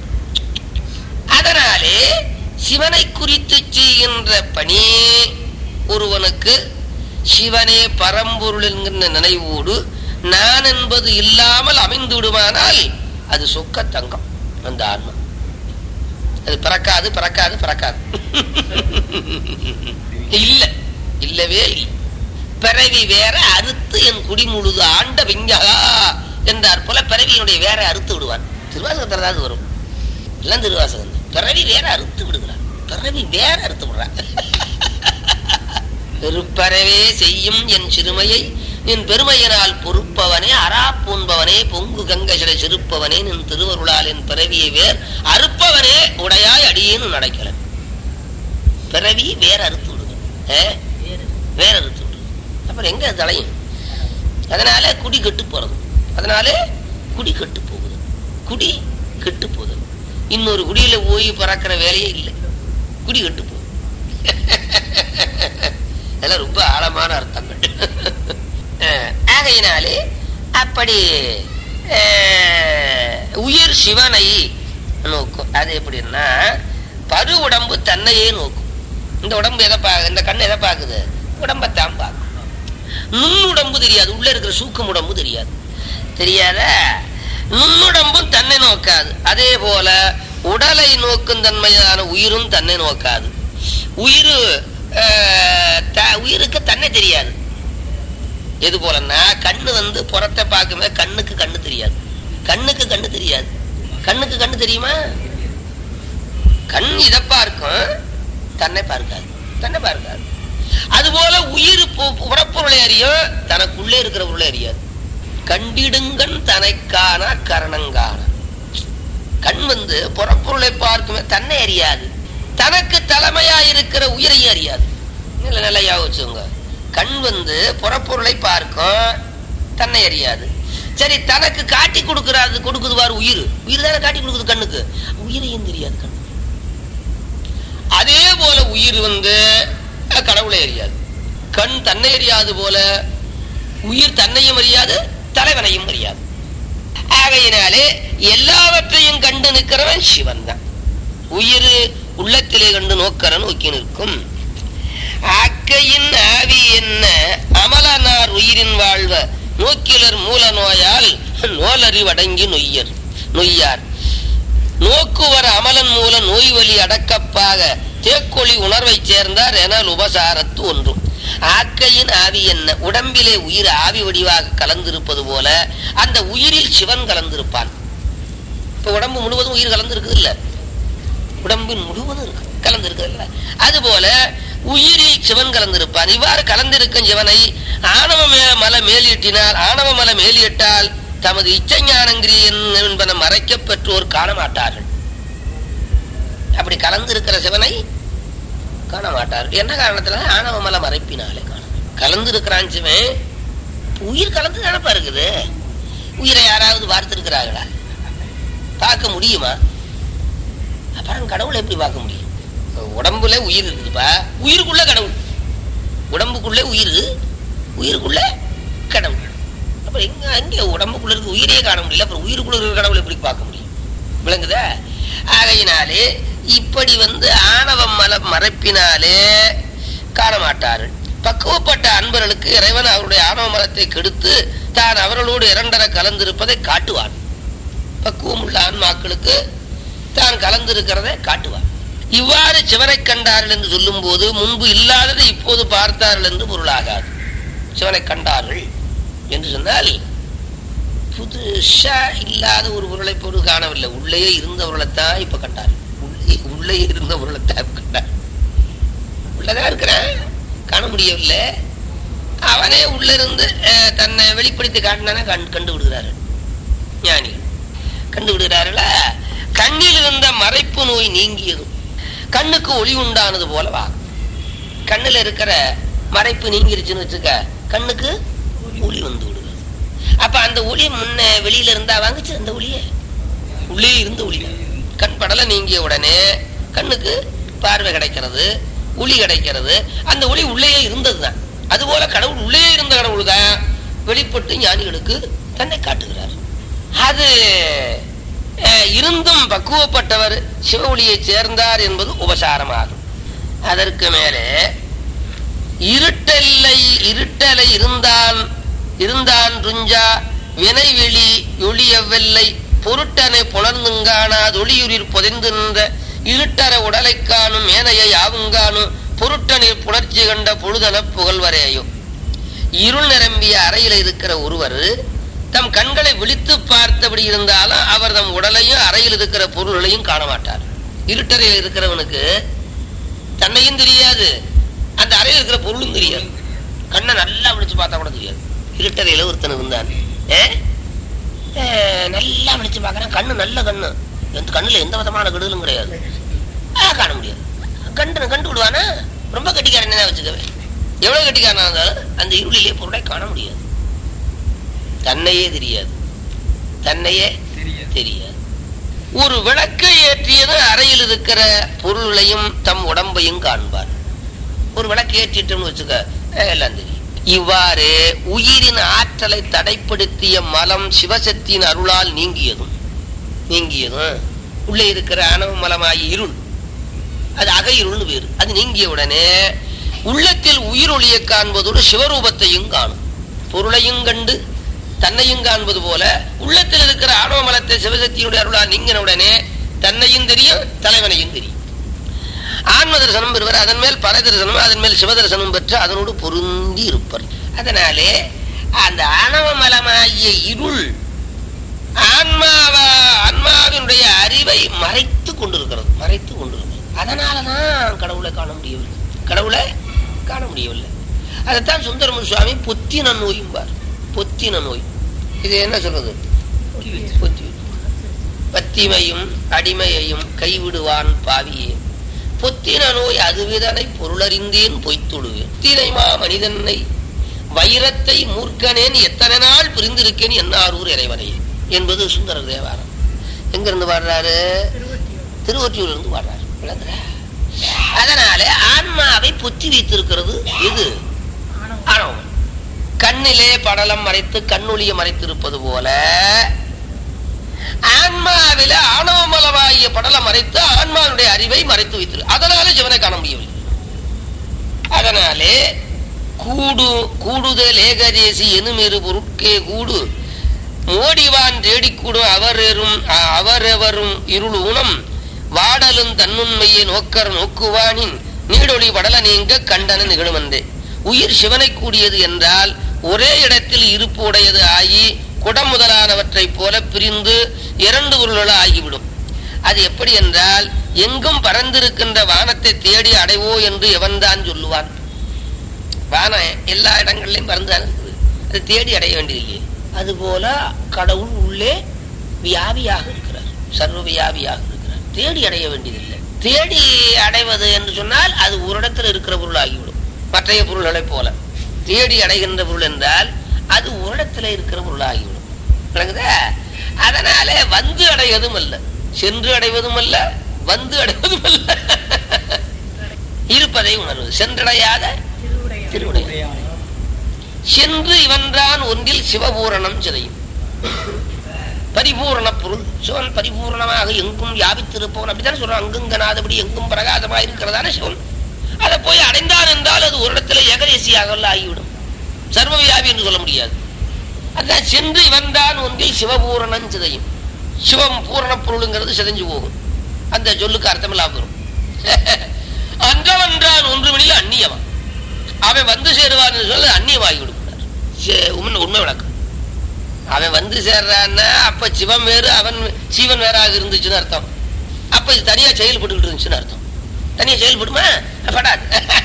அதனாலே சிவனை குறித்து செய்கின்ற பணி ஒருவனுக்கு சிவனே பரம்பொருள் என்கின்ற நினைவோடு நான் என்பது இல்லாமல் அமைந்து விடுமானால் அது சொக்க தங்கம் அந்த ஆன்மா அது பிறக்காது பிறக்காது பிறக்காது இல்ல இல்லவே இல்லை பிறவி வேற அறுத்து என் குடி முழுது ஆண்ட விஞ்சகா என்றார் போல பிறவியினுடைய வேற அறுத்து விடுவான் திருவாசகத்தில் தான் வரும் எல்லாம் திருவாசகம் தான். பிறவி வேற அறுத்து விடுகிறான் பிறவி வேற அறுத்து விடுறான் பெருப்பறவே செய்யும் என் சிறுமையை நின் பெருமையினால் பொறுப்பவனே அரா பூண்பவனே பொங்கு கங்கை சிலை சிறுப்பவனே நின் திருவருளால் என் பிறவியை வேர் அறுப்பவனே உடையாய் அடியேன்னு நடக்கிறேன் பிறவி வேற அறுத்து விடுங்க ஏ? வேற அறுத்து விடுங்க அப்புறம் எங்க அது தலையும் அதனால குடி கெட்டு போறது அதனால குடி கெட்டு போகுது குடி கெட்டு போகுது இன்னொரு குடியில போய் பறக்கிற வேலையே இல்லை குடி கெட்டு போகுது அதெல்லாம் ரொம்ப ஆழமான அர்த்தங்கள் அஹ், ஆகையினாலே அப்படி அஹ், உயிர் சிவனை நோக்கும் அது எப்படின்னா பரு உடம்பு தன்னையே நோக்கும் இந்த உடம்பு எதை பார்க்க இந்த கண்ணு எதை பார்க்குது உடம்பைத்தான் பார்க்கும் நுண்ணுடம்பு தெரியாது உள்ள இருக்கிற சூக்கம் உடம்பு தெரியாது தெரியாத நுண்ணுடம்பும் தன்னை நோக்காது அதே போல உடலை நோக்கும் தன்மையான உயிரும் தன்னை நோக்காது உயிர் உயிருக்கு தன்னை தெரியாது எது போலன்னா கண்ணு வந்து புறத்தை பார்க்குமே கண்ணுக்கு கண்ணு தெரியாது கண்ணுக்கு கண்ணு தெரியாது கண்ணுக்கு கண்ணு தெரியுமா கண் இதை பார்க்கும் தன்னை பார்க்காது தன்னை பார்க்காது அதுபோல உயிர் பு- புறப்பொருளை அறியும் தனக்குள்ளே இருக்கிற பொருளை அறியாது கண்டிடுங்கண் தனைக்கான கரணங்கான கண் வந்து புறப்பொருளை பார்க்குமே தன்னை அறியாது தனக்கு தலைமையா இருக்கிற உயிரையும் அறியாது நல்ல நிலையா வச்சுங்க கண் வந்து புறப்பொருளை பார்க்கும் தன்னை அறியாது சரி தனக்கு காட்டி கொடுக்கறாது கொடுக்குது பாரு உயிர் உயிர் தானே காட்டி கொடுக்குது கண்ணுக்கு உயிரையும் தெரியாது கண்ணு அதே போல உயிர் வந்து அஹ், கடவுளை அறியாது கண் தன்னை அறியாது போல உயிர் தன்னையும் அறியாது தலைவனையும் அறியாது ஆகையினாலே எல்லாவற்றையும் கண்டு நிற்கிறவன் சிவன் தான் உயிர் உள்ளத்திலே கண்டு நோக்கற நோக்கி நிற்கும் ஆக்கையின் ஆவி என்ன அமலனார் உயிரின் வாழ்வ நோக்கிலர் மூல நோயால் நோலறிவடங்கி நொய்யர் நொய்யார் நோக்குவர் அமலன் மூல நோய் வலி அடக்கப்பாக தேக்கொழி உணர்வை சேர்ந்தார் என உபசாரத்து ஒன்றும் ஆக்கையின் ஆவி என்ன உடம்பிலே உயிர் ஆவி வடிவாக கலந்திருப்பது போல அந்த உயிரில் சிவன் கலந்திருப்பான் இப்ப உடம்பு முழுவதும் உயிர் கலந்திருக்குது இல்ல உடம்பின் முழுவதும் இருக்கு கலந்திருக்குது இல்ல அதுபோல உயிரில் சிவன் கலந்திருப்பான் இவ்வாறு கலந்திருக்கும் சிவனை ஆணவ மே- மலை மேலிட்டினால் ஆணவ மலை மேலிட்டால் தமது இச்சஞானங்கிரி என்பன மறைக்க பெற்றோர் காண மாட்டார்கள் அப்படி கலந்திருக்கிற சிவனை காண மாட்டார்கள் என்ன காரணத்துல ஆணவ மலை மறைப்பினாலே காண கலந்து இருக்கிறான் சிவன் உயிர் கலந்து தானப்பா இருக்குது உயிரை யாராவது பார்த்திருக்கிறார்களா பார்க்க முடியுமா அப்புறம் கடவுளை எப்படி பார்க்க முடியும் உடம்புல உயிர் இருக்குதுப்பா உயிருக்குள்ள கடவுள் உடம்புக்குள்ளே உயிர் உயிருக்குள்ள கடவுள் அப்புறம் எங்க அங்கே உடம்புக்குள்ள இருக்க உயிரையே காண முடியல அப்புறம் உயிருக்குள்ள இருக்கிற கடவுளை எப்படி பார்க்க முடியும் விளங்குதா ஆகையினாலே இப்படி வந்து ஆணவ மல மறைப்பினாலே காண மாட்டார்கள் பக்குவப்பட்ட அன்பர்களுக்கு இறைவன் அவருடைய ஆணவ மலத்தை கெடுத்து தான் அவர்களோடு இரண்டர கலந்திருப்பதை காட்டுவான் பக்குவம் உள்ள ஆன்மாக்களுக்கு தான் கலந்திருக்கிறதை காட்டுவான் இவ்வாறு சிவனை கண்டார்கள் என்று சொல்லும் போது முன்பு இல்லாததை இப்போது பார்த்தார்கள் என்று பொருளாகாது சிவனை கண்டார்கள் என்று சொன்னால் புதுசா இல்லாத ஒரு பொருளை பொருள் காணவில்லை உள்ளே இருந்தவர்களைத்தான் இப்ப கண்டார் உள்ளே உள்ளே இருந்தவர்களைத்தான் இப்ப கண்டார் உள்ளதான் இருக்கிறான் காண முடியவில்லை அவனே உள்ள இருந்து அஹ், தன்னை வெளிப்படுத்தி காட்டினானே கண் கண்டு விடுகிறார்கள் ஞானிகள் கண்டு விடுகிறார்களா கண்ணில் இருந்த மறைப்பு நோய் நீங்கியதும் கண்ணுக்கு ஒளி உண்டானது போலவா கண்ணுல இருக்கிற மறைப்பு நீங்கிருச்சுன்னு வச்சுக்க கண்ணுக்கு ஒளி வந்து விடுகிறது அப்ப அந்த ஒளி முன்ன வெளியில இருந்தா வாங்குச்சு அந்த ஒளிய உள்ளே இருந்த ஒளி கண் படல நீங்கிய உடனே கண்ணுக்கு பார்வை கிடைக்கிறது ஒளி கிடைக்கிறது அந்த ஒளி உள்ளேயே இருந்ததுதான் அதுபோல கடவுள் உள்ளே இருந்த கடவுள் தான் வெளிப்பட்டு ஞானிகளுக்கு தன்னை காட்டுகிறார் அது அஹ், இருந்தும் பக்குவப்பட்டவர் சிவ ஒளியை சேர்ந்தார் என்பது உபசாரமாகும் அதற்கு மேலே இருட்டல்லை இருட்டலை இருந்தான் இருந்தான் ருஞ்சா வினைவெளி ஒளியவெல்லை பொருட்டனை புலர்ந்துங்கானாது ஒளியுரில் புதைந்து நின்ற இருட்டற உடலை காணும் மேனையை யாவுங்கானும் பொருட்டனில் புணர்ச்சி கண்ட பொழுதன புகழ்வரேயும் இருள் நிரம்பிய அறையில இருக்கிற ஒருவர் தம் கண்களை விழித்து பார்த்தபடி இருந்தாலும் அவர் தம் உடலையும் அறையில் இருக்கிற பொருள்களையும் காண மாட்டார் இருட்டறையில் இருக்கிறவனுக்கு தன்னையும் தெரியாது அந்த அறையில் இருக்கிற பொருளும் தெரியாது கண்ணை நல்லா விழிச்சு பார்த்தா கூட தெரியாது இருட்டறையில ஒருத்தன் இருந்தான் ஏ? ஏ, நல்லா விழிச்சு பார்க்கறான் கண்ணு நல்ல கண்ணு எந்த கண்ணுல எந்த விதமான கெடுதலும் கிடையாது ஆ, காண முடியாது கண்டு கண்டு விடுவானா ரொம்ப கட்டிக்காரன் தான் வச்சுக்கவே எவ்வளவு கட்டிக்காரனா இருந்தாலும் அந்த இருளிலே பொருளை காண முடியாது தன்னையே தெரியாது தன்னையே தெரியாது ஒரு விளக்கை ஏற்றியது அறையில் இருக்கிற பொருள்களையும் தம் உடம்பையும் காண்பார் ஒரு விளக்கு ஏற்றிட்டோம்னு வச்சுக்க அஹ், எல்லாம் தெரியும் இவ்வாறு உயிரின் ஆற்றலை தடைப்படுத்திய மலம் சிவசக்தியின் அருளால் நீங்கியதும் நீங்கியதும் உள்ளே இருக்கிற அணவு மலமாகி இருள் அது அக இருள்னு பேரு அது நீங்கிய உடனே உள்ளத்தில் உயிர் ஒளியை காண்பதோடு சிவரூபத்தையும் காணும் பொருளையும் கண்டு தன்னையும் காண்பது போல உள்ளத்தில் இருக்கிற ஆணவ மலத்தை சிவசக்தியினுடைய அருளால் நீங்கின உடனே தன்னையும் தெரியும் தலைவனையும் தெரியும் ஆன்ம தரிசனம் பெறுவர் அதன் மேல் பர தரிசனம் அதன் மேல் சிவதரிசனம் பெற்று அதனோடு பொருந்தி இருப்பர் அதனாலே அந்த ஆணவ மலமாகிய இருள் ஆன்மாவ ஆன்மாவினுடைய அறிவை மறைத்து கொண்டிருக்கிறது மறைத்து கொண்டிருக்கிறது அதனாலதான் கடவுளை காண முடியவில்லை கடவுளை காண முடியவில்லை அதைத்தான் சுந்தரமு சுவாமி பொத்தின நோயும்பார் பொத்தின நோய் இது என்ன சொல்றது பொத்தி பத்திமையும் அடிமையையும் கைவிடுவான் பாவியே பொத்தின நோய் அதுவிதனை பொருளறிந்தேன் பொய்த்துடுவேன் தினைமா மனிதனை வைரத்தை மூர்க்கனேன் எத்தனை நாள் பிரிந்திருக்கேன் என்னாரூர் இறைவனை என்பது சுந்தர தேவாரம் எங்க இருந்து பாடுறாரு திருவொற்றியூர்ல இருந்து பாடுறாரு விளங்குறா? அதனாலே ஆன்மாவை பொத்தி வைத்திருக்கிறது இது ஆணவம் கண்ணிலே படலம் மறைத்து கண்ணொளியை மறைத்திருப்பது போல ஆன்மாவில ஆணவமலமாகிய படலம் மறைத்து ஆன்மாவுடைய அறிவை மறைத்து வைத்திரு அதனால சிவனை காண முடியவில்லை அதனாலே கூடு கூடுதல் ஏகதேசி எனுமிரு பொருட்கே கூடு மோடிவான் தேடிக்கூடும் அவரெரும் அ- அவரெவரும் இருள் ஊனம் வாடலும் தன்னுண்மையை நோக்கர் நோக்குவானின் நீடொளி படல நீங்க கண்டன நிகழுமன்றே உயிர் சிவனை கூடியது என்றால் ஒரே இடத்தில் இருப்பு உடையது ஆகி குடம் முதலானவற்றைப் போல பிரிந்து இரண்டு உருள ஆகிவிடும் அது எப்படி என்றால் எங்கும் பறந்திருக்கின்ற வானத்தை தேடி அடைவோ என்று எவன்தான் சொல்லுவான் வானம் எல்லா இடங்கள்லயும் பறந்துதான் இருக்குது அது தேடி அடைய வேண்டியதில்லையே அதுபோல கடவுள் உள்ளே வியாபியாக இருக்கிறார் சர்வ வியாபியாக இருக்கிறார் தேடி அடைய வேண்டியதில்லை தேடி அடைவது என்று சொன்னால் அது ஒரு இடத்துல இருக்கிற பொருள் ஆகிவிடும் மற்றைய பொருள்களைப் போல தேடி அடைகின்ற பொருள் என்றால் அது ஒரு இடத்துல இருக்கிற பொருள் ஆகிவிடும் விளங்குதா அதனாலே வந்து அடைவதும் அல்ல சென்று அடைவதும் அல்ல வந்து அடைவதும் அல்ல இருப்பதை உணர்வது சென்றடையாத திருவுடைய சென்று இவன்றான் ஒன்றில் சிவபூரணம் சிதையும் பரிபூரண பொருள் சிவன் பரிபூரணமாக எங்கும் வியாபித்திருப்பவன் அப்படித்தானே சொல்றான் அங்குங்கனாதபடி எங்கும் பிரகாசமாக இருக்கிறதான சிவன் அதை போய் அடைந்தான் என்றால் அது ஒரு இடத்துல ஏகதேசியாக ஆகிவிடும் சர்வ வியாபி என்று சொல்ல முடியாது அதான் சென்று இவன்தான் ஒன்றில் சிவபூரணம் சிதையும் சிவம் பூரண பொருளுங்கிறது சிதைஞ்சு போகும் அந்த சொல்லுக்கு அர்த்தம் இல்லாம வரும் அன்றவன்றான் ஒன்றுமணியில் அந்நியவன் அவன் வந்து சேருவான் சொல்ல அந்நியமாகி விடுகிறார் சே- உண்மை உண்மை விளக்கம் அவன் வந்து சேர்றான்னா அப்ப சிவம் வேறு அவன் சீவன் வேறாக இருந்துச்சுன்னு அர்த்தம் அப்ப இது தனியா செயல்பட்டுக்கிட்டு இருந்துச்சுன்னு அர்த்தம் தனியா செயல்படுமா படாது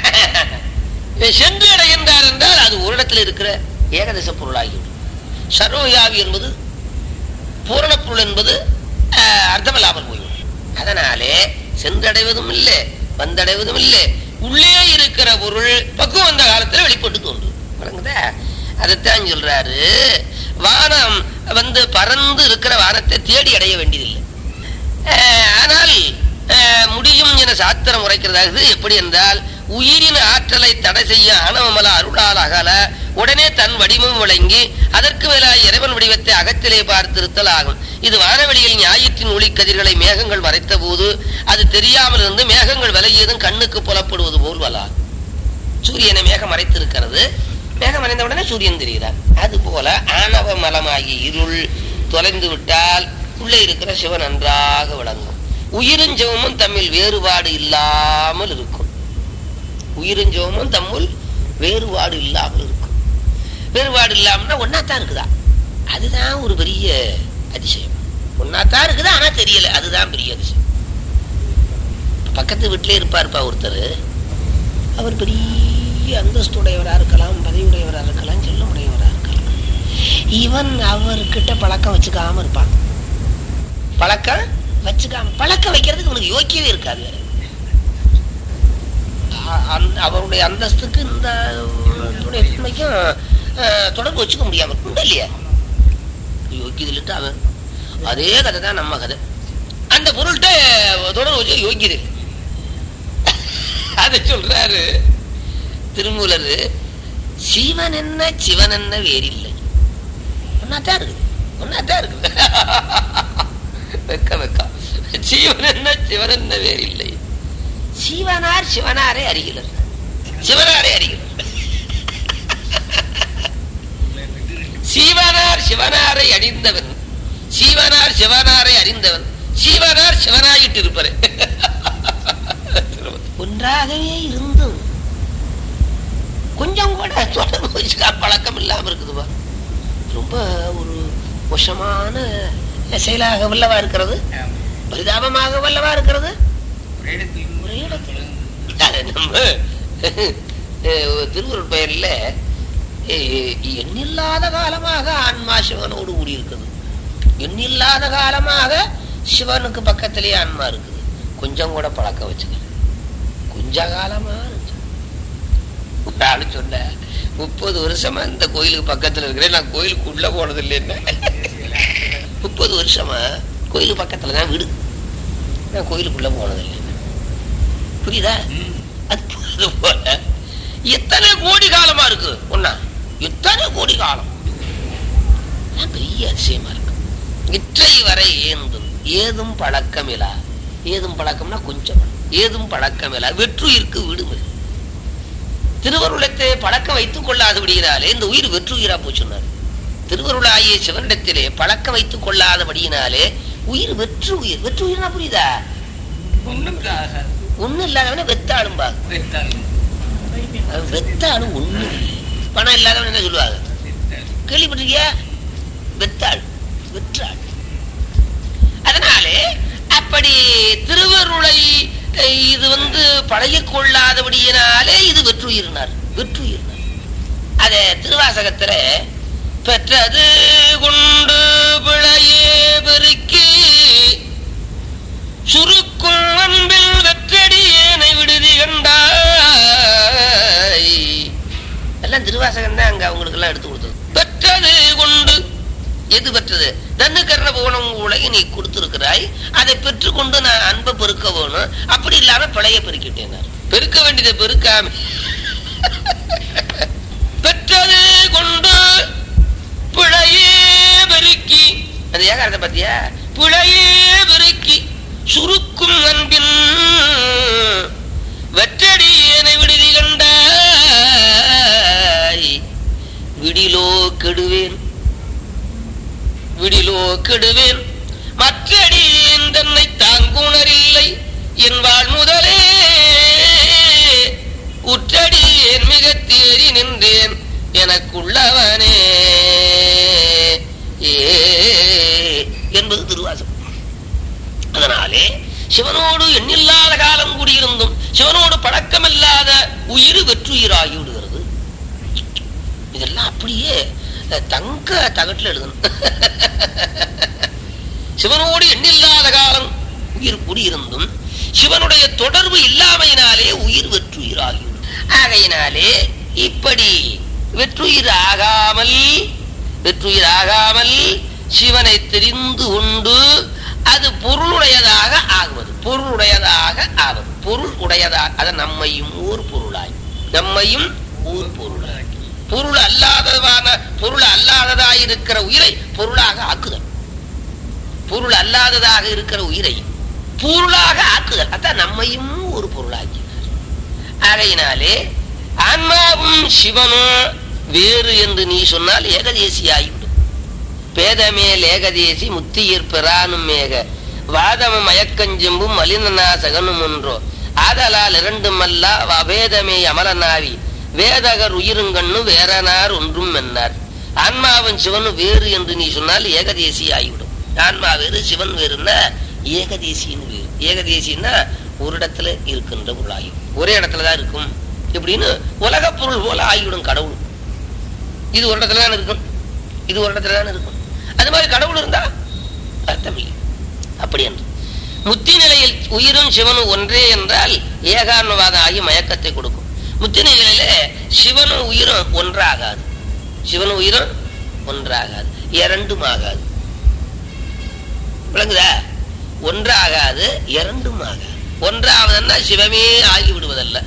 இவன் சென்று அடைகின்றார் என்றால் அது ஒரு இடத்துல இருக்கிற ஏகதச பொருளாகிவிடும் சர்வவியாபி என்பது பூரண பொருள் என்பது ஆஹ், அர்த்தமில்லாமல் போய்விடும் அதனாலே சென்றடைவதும் இல்லை வந்தடைவதும் இல்லை உள்ளே இருக்கிற பொருள் பக்குவம் வந்த காலத்துல வெளிப்பட்டு தோன்றும் விளங்குதா அதைத்தான் சொல்றாரு வானம் வந்து பறந்து இருக்கிற வானத்தை தேடி அடைய வேண்டியதில்லை ஆஹ், ஆனால் ஆஹ், முடியும் என சாத்திரம் உரைக்கிறதாவது எப்படி என்றால் உயிரின் ஆற்றலை தடை செய்ய ஆணவமல அருளால் அகல உடனே தன் வடிவம் விளங்கி அதற்கு மேலாக இறைவன் வடிவத்தை அகத்திலே பார்த்திருத்தல் ஆகும் இது வானவெளியில் ஞாயிற்றின் ஒளி கதிர்களை மேகங்கள் மறைத்த போது அது தெரியாமல் இருந்து மேகங்கள் விலகியதும் கண்ணுக்கு புலப்படுவது போல் வலா சூரியனை மேகம் மறைத்திருக்கிறது மேகம் மறைந்த உடனே சூரியன் தெரிகிறார் அது போல ஆணவ மலமாகிய இருள் தொலைந்து விட்டால் உள்ளே இருக்கிற சிவன் நன்றாக விளங்கும் உயிரும் சிவமும் தம்மில் வேறுபாடு இல்லாமல் இருக்கும் உயிரும் சிவமும் தம்முள் வேறுபாடு இல்லாமல் இருக்கும் வேறுபாடு இல்லாமல்னா ஒன்னாத்தான் இருக்குதா அதுதான் ஒரு பெரிய அதிசயம் ஒன்னாத்தான் இருக்குது ஆனா தெரியல அதுதான் பெரிய அதிசயம் பக்கத்து வீட்டிலே இருப்பாருப்பா ஒருத்தர் அவர் பெரிய அந்தஸ்துடையவரா இருக்கலாம் பதவியுடையவரா இருக்கலாம் செல்லமுடையவரா இருக்கலாம் இவன் அவர்கிட்ட பழக்கம் வச்சுக்காம இருப்பான் பழக்கம் வச்சுக்காம பழக்கம் வைக்கிறதுக்கு உனக்கு யோக்கியவே இருக்காது வேற அ- அந்த- அவருடைய அந்தஸ்துக்கு இந்த இதனுடைய தன்மைக்கும் அஹ், தொடர்பு வச்சுக்க முடியாம இருக்கும் இல்லையா யோக்கியதில்ட்டு அவன் அதே கதை தான் நம்ம கதை அந்த பொருள்கிட்ட தொடர்பு வச்சு யோக்கியது அதை சொல்றாரு திருமூலர் சிவன் என்ன சிவன் என்ன வேறில்லை ஒன்னாத்தான் இருக்குது ஒன்னாத்தான் இருக்குது வெக்க வெக்க சிவன் என்ன சிவன் என்ன வேறில்லை சிவனார் சிவனாரே அறிகிறார் சிவனாரே அறிகிறார் சீவனார் சிவனாரை அடிந்தவன் சீவனார் சிவனாரை அறிந்தவன் சீவனார் சிவனாயிட்டு இருப்பாரு ஒன்றாகவே இருந்தும் கொஞ்சம் கூட தொடர்பு வச்சுக்கா பழக்கம் இல்லாம இருக்குதுப்பா ரொம்ப ஒரு மோசமான செயலாக வல்லவா இருக்கிறது பரிதாபமாக வல்லவா இருக்கிறது ஒரே இடத்துல அது நம்ம அஹ், திருவருட் பெயர்ல அஹ், எண்ணில்லாத காலமாக ஆன்மா சிவனோடு கூடி இருக்குது எண்ணில்லாத காலமாக சிவனுக்கு பக்கத்திலேயே ஆன்மா இருக்குது கொஞ்சம் கூட பழக்கம் வச்சுக்கல கொஞ்ச காலமா இருந்துச்சு. ஒரு ஆளு சொன்ன முப்பது வருஷமா இந்த கோயிலுக்கு பக்கத்துல இருக்கிறேன் நான் கோயிலுக்கு உள்ள போனது இல்லைன்னு முப்பது வருஷமா கோயிலுக்கு பக்கத்துல தான் வீடு நான் கோயிலுக்குள்ள போனது இல்லை புரியுதா அது அது போல எத்தனை கோடி காலமா இருக்கு ஒன்னா எத்தனை கோடி காலம் அதான் பெரிய அதிசயமா இருக்கு இற்றை வரை ஏந்தும் ஏதும் பழக்கமிலா ஏதும் பழக்கம்னா கொஞ்சம் ஏதும் பழக்கமிலா வெற்றுயிருக்கு விடுமை திருவருளத்தை பழக்கம் வைத்துக் கொள்ளாதபடியினாலே இந்த உயிர் வெற்றுயிரா போச்சுன்னாரு திருவருளாகிய சிவனிடத்திலே பழக்கம் வைத்துக் கொள்ளாதபடியினாலே உயிர் வெற்று உயிர் வெற்று உயிர்னா புரியுதா ஒண்ணும் இல்லாதவன வெத்தாளும்பா வெத்தாளு ஒண்ணு பணம் இல்லாதவன் என்ன சொல்லுவாங்க கேள்விப்பட்டிருக்கியா வெத்தாள் வெற்றாள் அதனாலே அப்படி திருவருளை அஹ், இது வந்து பழகிக் கொள்ளாதபடியினாலே இது வெற்றுயிர்னார் வெற்றுயிர்னார் அத திருவாசகத்துல பெற்றது கொண்டு பிழையே பெருக்கி சுருக்கும் அன்பில் வெற்றடியேனை விடுதி கண்டாய் எல்லாம் திருவாசகம் தான் அங்க அவங்களுக்கு எல்லாம் எடுத்து கொடுத்தது பெற்றது கொண்டு எது பெற்றது தன்னு கர்ண போனம் உலகை நீ கொடுத்திருக்கிறாய் அதை பெற்றுக்கொண்டு நான் அன்பை பெருக்க வேணும் அப்படி இல்லாம பிழைய பெருக்கிட்டேன் பெருக்க வேண்டியதை பெருக்காம பெற்றது கொண்டு பிழையே பெருக்கி அது ஏகாரத்தை பாத்தியா பிழையே பெருக்கி சுருக்கும் அன்பின் வெற்றடியேனை விடுதி கண்டாய் விடிலோ கெடுவேன் விடிலோ கெடுவேன் மற்றடியேன் தன்னை தாங்குணரில்லை என் வாழ் முதலே உற்றடியேன் மிக தேறி நின்றேன் எனக்குள்ளவனே ஏ என்பது திருவாசகம் அதனாலே சிவனோடு எண்ணில்லாத காலம் கூடியிருந்தும் சிவனோடு பழக்கமில்லாத உயிர் வெற்றுயிராகி விடுகிறது இதெல்லாம் அப்படியே அஹ், தங்க தகட்டில் எழுதணும் சிவனோடு எண்ணில்லாத காலம் உயிர் குடியிருந்தும் சிவனுடைய தொடர்பு இல்லாமையினாலே உயிர் வெற்றுயிராகிவிடும் ஆகையினாலே இப்படி வெற்றுயிர் ஆகாமல் வெற்றுயிர் ஆகாமல் சிவனை தெரிந்து கொண்டு அது பொருளுடையதாக ஆகுவது பொருளுடையதாக ஆவது பொருள் உடையதாக அது நம்மையும் ஊர் பொருளாய் நம்மையும் ஊர் பொருளாய் பொருள் அல்லாததான பொருள் அல்லாததாய் இருக்கிற உயிரை பொருளாக ஆக்குதல் பொருள் அல்லாததாக இருக்கிற உயிரை பொருளாக ஆக்குதல் அதான் நம்மையும் ஒரு பொருளாக்கினார் ஆகையினாலே ஆன்மாவும் சிவனும் வேறு என்று நீ சொன்னால் ஏகதேசி ஆகிவிடும் பேதமேல் ஏகதேசி முத்தியிற் பெறானும் மேக வாதமும் மயக்கஞ்செம்பும் மலினனா சகனும் ஒன்றோ ஆதலால் இரண்டும் அல்ல அபேதமே அமலனாவி வேதகர் உயிருங்கண்ணு வேறனார் ஒன்றும் என்னார் ஆன்மாவும் சிவனும் வேறு என்று நீ சொன்னால் ஏகதேசி ஆகிவிடும் ஆன்மா வேறு சிவன் வேறுன்னா ஏகதேசியின் வேறு ஏகதேசின்னா ஒரு இடத்துல இருக்கின்ற பொருளாகி ஒரே இடத்துல தான் இருக்கும் இப்படின்னு உலக பொருள் போல ஆகிவிடும் கடவுள் இது ஒரு இடத்துல தான் இருக்கும் இது ஒரு இடத்துல தான் இருக்கும் அது மாதிரி கடவுள் இருந்தா அர்த்தம் இல்லை அப்படி என்று முத்தி நிலையில் உயிரும் சிவனும் ஒன்றே என்றால் ஏகான்மவாதம் ஆகி மயக்கத்தை கொடுக்கும் முத்தி நிலையில சிவனும் உயிரும் ஒன்றாகாது சிவனும் உயிரும் ஒன்றாகாது இரண்டும் ஆகாது விளங்குதா ஒன்றாகாது இரண்டும் ஆகாது ஒன்றாவதுன்னா சிவமே ஆகி விடுவதல்ல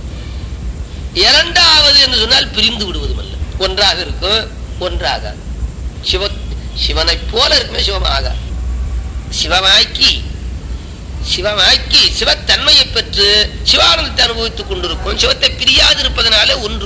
இரண்டாவது என்று சொன்னால் பிரிந்து விடுவதுமல்ல ஒன்றாக இருக்கும் ஒன்றாகாது சிவ சிவனை போல இருக்குமே சிவமாகாது சிவமாக்கி சிவமாக்கி சிவத்தன்மையை பெற்று சிவானந்தத்தை அனுபவித்துக் கொண்டிருக்கும் சிவத்தை பிரியாது இருப்பதனாலே ஒன்று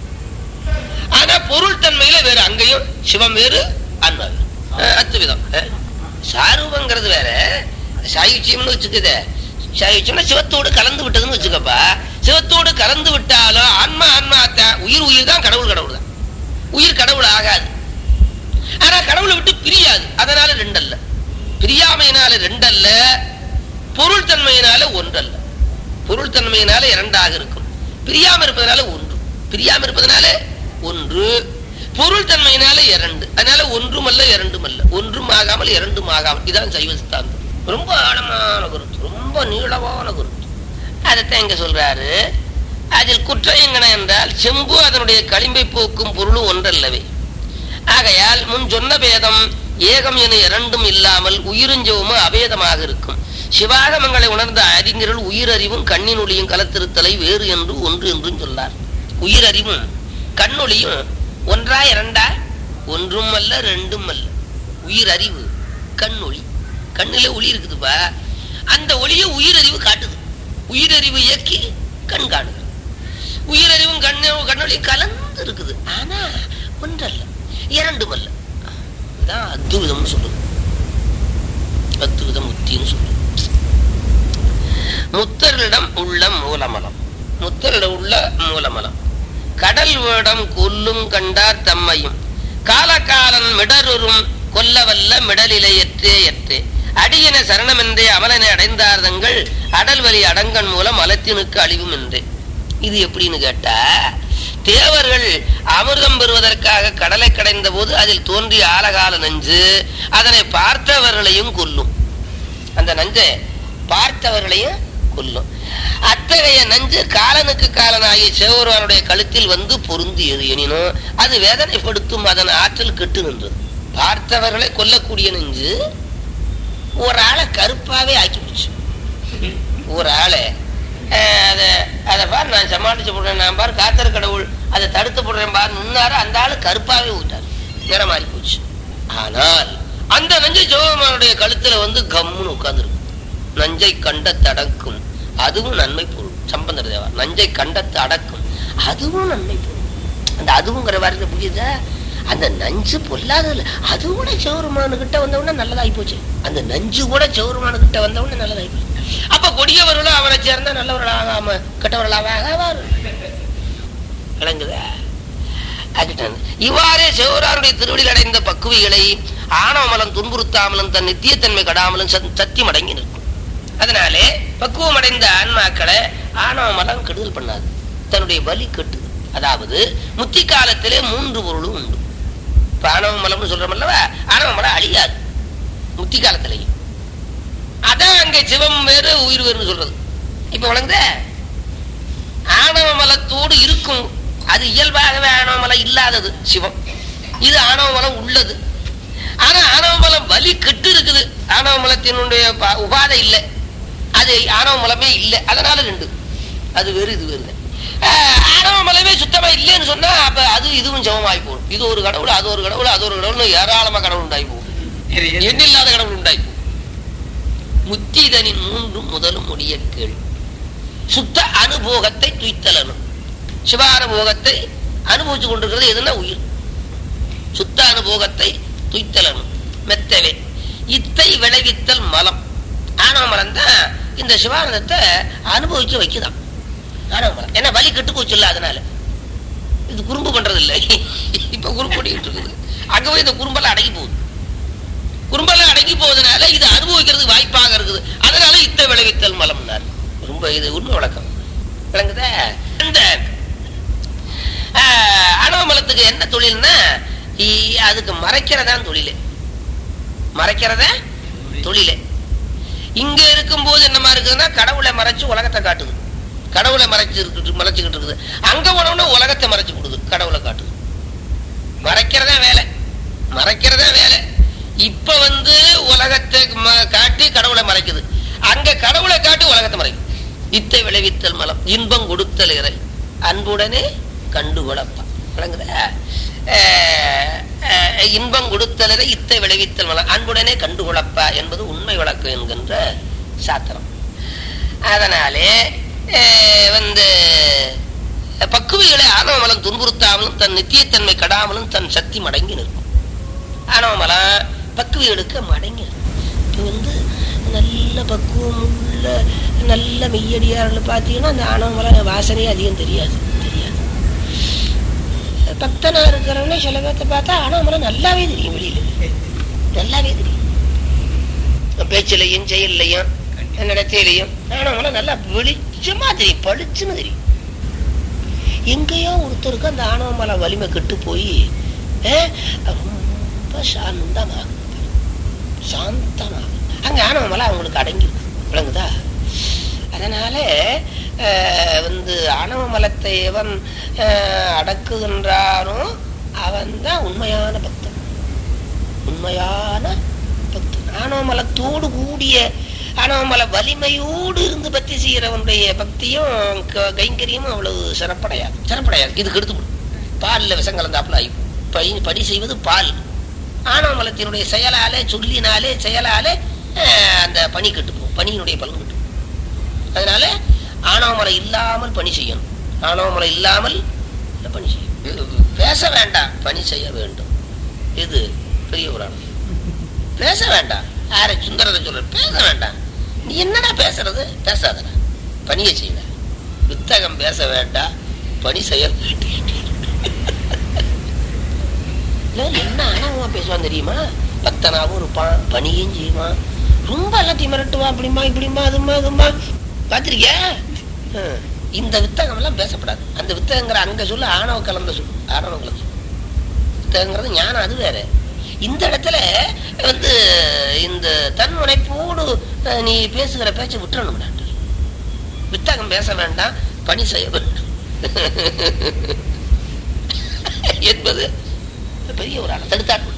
ஆனா பொருள் தன்மையில வேறு அங்கேயும் சிவம் வேறு ஆன்மா வேறு அஹ் அத்துவிதம் அஹ் சாரூபங்கிறது வேற சாயுச்சியம்னு வச்சுக்குதே சாயுச்சியம்னா சிவத்தோடு கலந்து விட்டதுன்னு வச்சுக்கப்பா சிவத்தோடு கலந்து விட்டாலும் ஆன்மா ஆன்மா தான் உயிர் உயிர் தான் கடவுள் கடவுள் தான் உயிர் கடவுள் ஆகாது ஆனா கடவுளை விட்டு பிரியாது அதனால ரெண்டல்ல பிரியாமையினால ரெண்டல்ல பொருள் தன்மையினால ஒன்றல்ல பொருள் தன்மையினால இரண்டாக இருக்கும் பிரியாம இருப்பதனால ஒன்று பிரியாம இருப்பதனால ஒன்று பொருள் தன்மையினால இரண்டு அதனால ஒன்றும் அல்ல இரண்டும் அல்ல ஒன்றும் ஆகாமல் இரண்டும் ஆகாமல் இதான் சைவ சித்தாந்தம் ரொம்ப ஆழமான கருத்து ரொம்ப நீளமான கருத்து அதைத்தான் இங்க சொல்றாரு அதில் குற்றம் எங்கன என்றால் செம்பு அதனுடைய களிம்பை போக்கும் பொருளும் ஒன்றல்லவே ஆகையால் முன் சொன்ன பேதம் ஏகம் என இரண்டும் இல்லாமல் உயிருஞ்சவும் அபேதமாக இருக்கும் சிவாகமங்களை உணர்ந்த அறிஞர்கள் உயிரறிவும் கண்ணின் ஒளியும் கலத்திருத்தலை வேறு என்று ஒன்று என்றும் சொன்னார் உயிரறிவும் கண்ணொளியும் ஒன்றா இரண்டா ஒன்றும் அல்ல ரெண்டும் அல்ல உயிரறிவு கண்ணொளி கண்ணுல ஒளி இருக்குதுப்பா அந்த ஒளியை உயிரறிவு காட்டுது உயிரறிவு இயக்கி கண் காணுது உயிரறிவும் கண்ணு கண்ணொளியும் கலந்து இருக்குது ஆனா ஒன்றல்ல இரண்டும் அல்ல இதான் அத்துவிதம்னு சொல்லுது அத்துவிதம் முத்தின்னு சொல்லுது முத்தரிடம் உள்ள மூலமலம் முத்தரிடம் உள்ள மூலமலம் கடல் வேடம் கொல்லும் கண்டார் தம்மையும் காலகாலன் மிடருறும் கொல்லவல்ல மிடலிலை எற்றே எற்றே அடியின சரணமென்றே அமலனை அடைந்தார்தங்கள் அடல் வலி அடங்கன் மூலம் அலத்தினுக்கு அழிவும் என்றே இது எப்படின்னு கேட்டா தேவர்கள் அமிர்தம் பெறுவதற்காக கடலை கடைந்த போது அதில் தோன்றிய ஆலகால நஞ்சு அதனை பார்த்தவர்களையும் கொல்லும் அந்த நஞ்சை பார்த்தவர்களையும் கொல்லும் அத்தகைய நஞ்சு காலனுக்கு காலனாகிய சிவபெருமானுடைய கழுத்தில் வந்து பொருந்தியது எனினும் அது வேதனைப்படுத்தும் அதன் ஆற்றல் கெட்டு நின்றது பார்த்தவர்களை கொல்லக்கூடிய நஞ்சு ஒரு ஆளை கருப்பாவே ஆக்கி போச்சு ஒரு ஆளை அஹ், அதை அதை பார் நான் சமாளிச்சு போடுறேன் நான் பார் காத்தர் கடவுள் அதை தடுத்து போடுறேன் பார் நின்னாரு அந்த ஆளு கருப்பாவே விட்டார் நிறம் மாறி போச்சு ஆனால் அந்த நஞ்சை சிவபெருமானுடைய கழுத்துல வந்து கம்முன்னு உட்கார்ந்துருக்கு நஞ்சை கண்டத்து அடக்கும் அதுவும் நன்மை பொருள் சம்பந்தர் தேவா நஞ்சை கண்டத்து அடக்கும் அதுவும் நன்மை பொருள் அந்த அதுவுங்கிற வார்த்தை புரியுதா அந்த நஞ்சு பொல்லாதது அது கூட சிவருமானு கிட்ட வந்தவுடனே நல்லதாகி போச்சு அந்த நஞ்சு கூட சிவருமானு கிட்ட வந்தவுடனே நல்லதாகி போச்சு அப்ப கொடியவர்களும் அவனை சேர்ந்தா நல்லவர்களாகாம கெட்டவர்களாக ஆகாவாரு விளங்குதா ஆகிட்டான். இவ்வாறே சிவராருடைய திருவடியில் அடைந்த பக்குவிகளை ஆணவமலம் துன்புறுத்தாமலும் தன் நித்தியத்தன்மை கடாமலும் சத்- சத்தியம் அடங்கி நிற்கும் அதனாலே பக்குவம் அடைந்த ஆன்மாக்களை ஆணவமலம் கெடுதல் பண்ணாது தன்னுடைய வலி கெட்டுது அதாவது முத்தி காலத்திலே மூன்று பொருளும் உண்டு இப்ப ஆணவமலம்னு சொல்றோம்லவா ஆணவமலம் அழியாது முத்தி காலத்திலேயும் அதான் அங்க சிவம் வேறு உயிர் வேறுன்னு சொல்றது இப்ப வழங்குத ஆணவ மலத்தோடு இருக்கும் அது இயல்பாகவே ஆணவ மலம் இல்லாதது சிவம் இது ஆணவ மலம் உள்ளது ஆனா ஆணவ மலம் வலி கெட்டு இருக்குது ஆணவ மலத்தினுடைய ப- உபாதை இல்லை அது ஆணவ மலமே இல்லை அதனால ரெண்டு அது வேறு இது வேறு ஆஹ், ஆணவ மலமே சுத்தமா இல்லைன்னு சொன்னா அப்ப அது இதுவும் சமமாகி போகும் இது ஒரு கடவுள் அது ஒரு கடவுள் அது ஒரு கடவுள் ஏராளமா கடவுள் உண்டாகி போகும் எண்ணில்லாத கடவுள் உண்டாகி போகும் முத்திதனின் மூன்றும் முதலும் முடிய கேள் சுத்த அனுபோகத்தை துய்த்தலனும் சிவானுபோகத்தை அனுபவிச்சு கொண்டிருக்கிறது எதுனா உயிர் சுத்த அனுபோகத்தை துய்த்தலனும் மெத்தவே இத்தை விளைவித்தல் மலம் ஆணவ மலம் தான் இந்த சிவானந்தத்தை அனுபவிக்க வைக்குதான் ஆணவ மலம் ஏன்னா வலி கெட்டு போச்சு இல்ல அதனால இது குறும்பு பண்றது இல்லை இப்ப குறும்பு பண்ணிட்டு இருக்குது அங்க போய் இந்த குறும்பெல்லாம் அடங்கி போகுது குறும்பெல்லாம் அடங்கி போவதனால இது அனுபவிக்கிறதுக்கு வாய்ப்பாக இருக்குது அதனால இத்த விளைவித்தல் மலம்னார் ரொம்ப இது உண்மை வழக்கம் விளங்குதா இந்த ஆஹ், அணவ மலத்துக்கு என்ன தொழில்னா இ- அதுக்கு மறைக்கிறதான் தொழிலே மறைக்கிறதா தொழிலே இங்க இருக்கும்போது என்னமா இருக்குதுன்னா கடவுளை மறைச்சு உலகத்தை காட்டுது கடவுளை மறைச்சு இருக்கு மறைச்சுக்கிட்டு இருக்குது அங்க போனோம்னா உலகத்தை மறைச்சு கொடுது கடவுளை காட்டுது மறைக்கிறதா வேலை மறைக்கிறதா வேலை இப்ப வந்து உலகத்தை ம- காட்டி கடவுளை மறைக்குது அங்க கடவுளை காட்டி உலகத்தை மறைக்கும் இத்தை விளைவித்தல் மலம் இன்பம் கொடுத்தல் இறை அன்புடனே கண்டுகொளப்பா விளங்குதா அஹ், அஹ், இன்பம் கொடுத்தலரை இத்தை விளைவித்தல் மலம் அன்புடனே கண்டுகொளப்பா என்பது உண்மை வழக்கு என்கின்ற சாத்திரம் அதனாலே அஹ், வந்து பக்குவிகளை ஆணவமலம் துன்புறுத்தாமலும் தன் நித்தியத்தன்மை கடாமலும் தன் சக்தி மடங்கி நிற்கும் ஆணவமலம் பக்குவிகளுக்கு மடங்கி நிற்கும் இப்போ வந்து நல்ல பக்குவம் உள்ள நல்ல மெய்யடியார்கள் பார்த்தீங்கன்னா அந்த ஆணவமல வாசனையே அதிகம் தெரியாது தெரியாது பக்தனா இருக்கிறவனே சில பேர்த்த பார்த்தா ஆணவமலம் நல்லாவே தெரியும் வெளியில நல்லாவே தெரியும் பேச்சிலையும் செயல்லையும் நடத்தையிலையும் ஆணவமலம் நல்லா வெளிச்சமா தெரியும் பளிச்சுன்னு தெரியும் எங்கேயோ ஒருத்தருக்கு அந்த ஆணவமல வலிமை கெட்டு போய் ரொம்ப சாந்தமாகும் சாந்தமாகும் அங்க ஆணவமலை அவங்களுக்கு அடங்கியிருக்கு விளங்குதா அதனால அஹ், வந்து ஆணவ மலத்தை எவன் அஹ், அடக்குகின்றானோ அவன் தான் உண்மையான பக்தன் உண்மையான பக்தன் ஆணவ மலத்தோடு கூடிய ஆணவ மல வலிமையோடு இருந்து பக்தி செய்யறவனுடைய பக்தியும் க- கைங்கரியமும் அவ்வளவு சிறப்படையாது சிறப்படையாது இது கெடுத்து போடும். பால்ல விஷம் கலந்தாப்புல ஆகி படி படி செய்வது பால் ஆணவ மலத்தினுடைய செயலாலே சொல்லினாலே செயலாலே அஹ், அந்த பனி கெட்டு போகும் பனியினுடைய பலன் கெட்டு போகும். அதனால ஆணவமலை இல்லாமல் பணி செய்யணும் ஆணவமலை இல்லாமல் பணி செய்யும் பேச வேண்டாம் பணி செய்ய வேண்டும் இது பெரிய புராணம் பேச வேண்டாம் யாரை சுந்தரத்தை சொல்ற பேச வேண்டாம் நீ என்னடா பேசுறது பேசாதடா பணியை செய்யல புத்தகம் பேச வேண்டாம் பணி செய்ய வேண்டும் இல்ல, என்ன அனாவமா பேசுவான் தெரியுமா பக்தனாவும் இருப்பான் பணியும் செய்வான் ரொம்ப எல்லாத்தையும் மிரட்டுவான் அப்படிமா இப்படிமா அதுமா அதுமா பார்த்திருக்கியா ஹம். இந்த வித்தகம் எல்லாம் பேசப்படாது அந்த வித்தகங்கிற அங்க சொல்ல ஆணவ கலந்த சொல் ஆணவ கலந்த சொல் வித்தகங்கிறது ஞானம் அது வேற இந்த இடத்துல வந்து இந்த தன்முனைப்போடு அஹ், நீ பேசுகிற பேச்சை விட்டுறணும் வித்தகம் பேச வேண்டாம் பணி செய்ய வேண்டும் என்பது பெரிய ஒரு அர்த்தம். தடுத்தாட்கொள்ள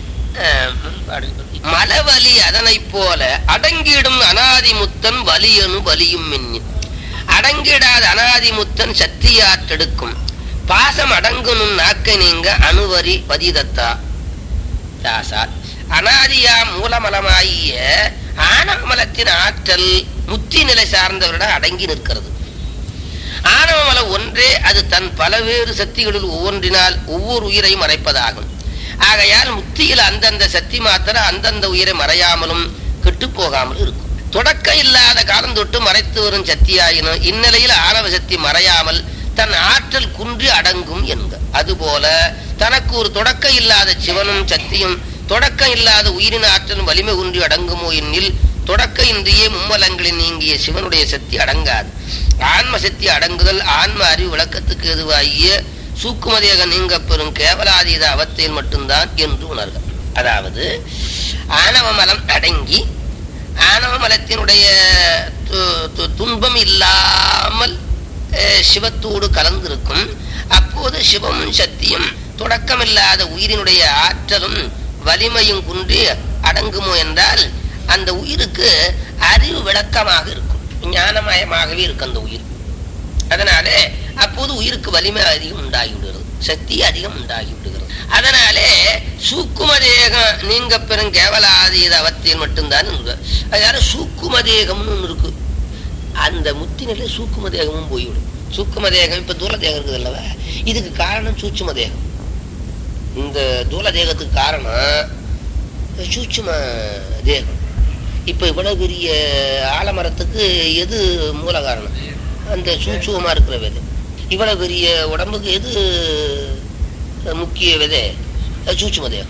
மலவலி அதனைப் போல அடங்கிடும் அனாதிமுத்தன் வலியனு வலியும் மின்னி அடங்கிடாத அனாதிமுத்தன் சக்தியாற்றெடுக்கும் பாசம் அடங்குனும் நாக்கை நீங்க அணுவரி பதிதத்தா தாசார் அனாதியா மூலமலமாகிய ஆணவமலத்தின் ஆற்றல் முத்தி நிலை சார்ந்தவரிடம் அடங்கி நிற்கிறது ஆணவமலம் ஒன்றே அது தன் பலவேறு சக்திகளில் ஒவ்வொன்றினால் ஒவ்வொரு உயிரையும் மறைப்பதாகும் ஆகையால் முத்தியில் அந்தந்த சக்தி மாத்திர அந்தந்த உயிரை மறையாமலும் கெட்டு போகாமல் இருக்கும் தொடக்கம் இல்லாத காலம் தொட்டு மறைத்து வரும் சக்தியாயினும் இந்நிலையில் ஆணவ சக்தி மறையாமல் தன் ஆற்றல் குன்றி அடங்கும் என்க அதுபோல தனக்கு ஒரு தொடக்கம் இல்லாத சிவனும் சக்தியும் தொடக்கம் இல்லாத உயிரின் ஆற்றலும் வலிமை குன்றி அடங்குமோ எனில் தொடக்க இன்றியே மும்மலங்களில் நீங்கிய சிவனுடைய சக்தி அடங்காது ஆன்ம சக்தி அடங்குதல் ஆன்ம அறிவு விளக்கத்துக்கு எதுவாகிய சூக்குமதேக நீங்க பெறும் கேவலாதீத அவத்தையில் மட்டும்தான் என்று உணர்க அதாவது ஆணவ மலம் அடங்கி ஆணவ மலத்தினுடைய து- து- துன்பம் இல்லாமல் அஹ், சிவத்தோடு கலந்திருக்கும் அப்போது சிவமும் சக்தியும் தொடக்கமில்லாத உயிரினுடைய ஆற்றலும் வலிமையும் குன்றி அடங்குமோ என்றால் அந்த உயிருக்கு அறிவு விளக்கமாக இருக்கும் ஞானமயமாகவே இருக்கு அந்த உயிர் அதனாலே அப்போது உயிருக்கு வலிமை அதிகம் உண்டாகி விடுகிறது சக்தி அதிகம் உண்டாகி விடுகிறது அதனாலே சூக்கும தேகம் நீங்க பெறும் கேவலாதீத அவத்தில் மட்டும்தான் இருக்கு. அதனால சூக்கும தேகம்னு ஒண்ணு இருக்கு அந்த முத்தி நிலை சூக்கும தேகமும் போய்விடும் சூக்கும தேகம் இப்ப தூல தேகம் இருக்குது அல்லவா இதுக்கு காரணம் சூட்சும தேகம் இந்த தூல தேகத்துக்கு காரணம் சூட்சும தேகம் இப்ப இவ்வளவு பெரிய ஆலமரத்துக்கு எது மூல காரணம் அந்த சூட்சுமமா இருக்கிற வேது இவ்வளவு பெரிய உடம்புக்கு எது முக்கிய விதை சூட்சும தேகம்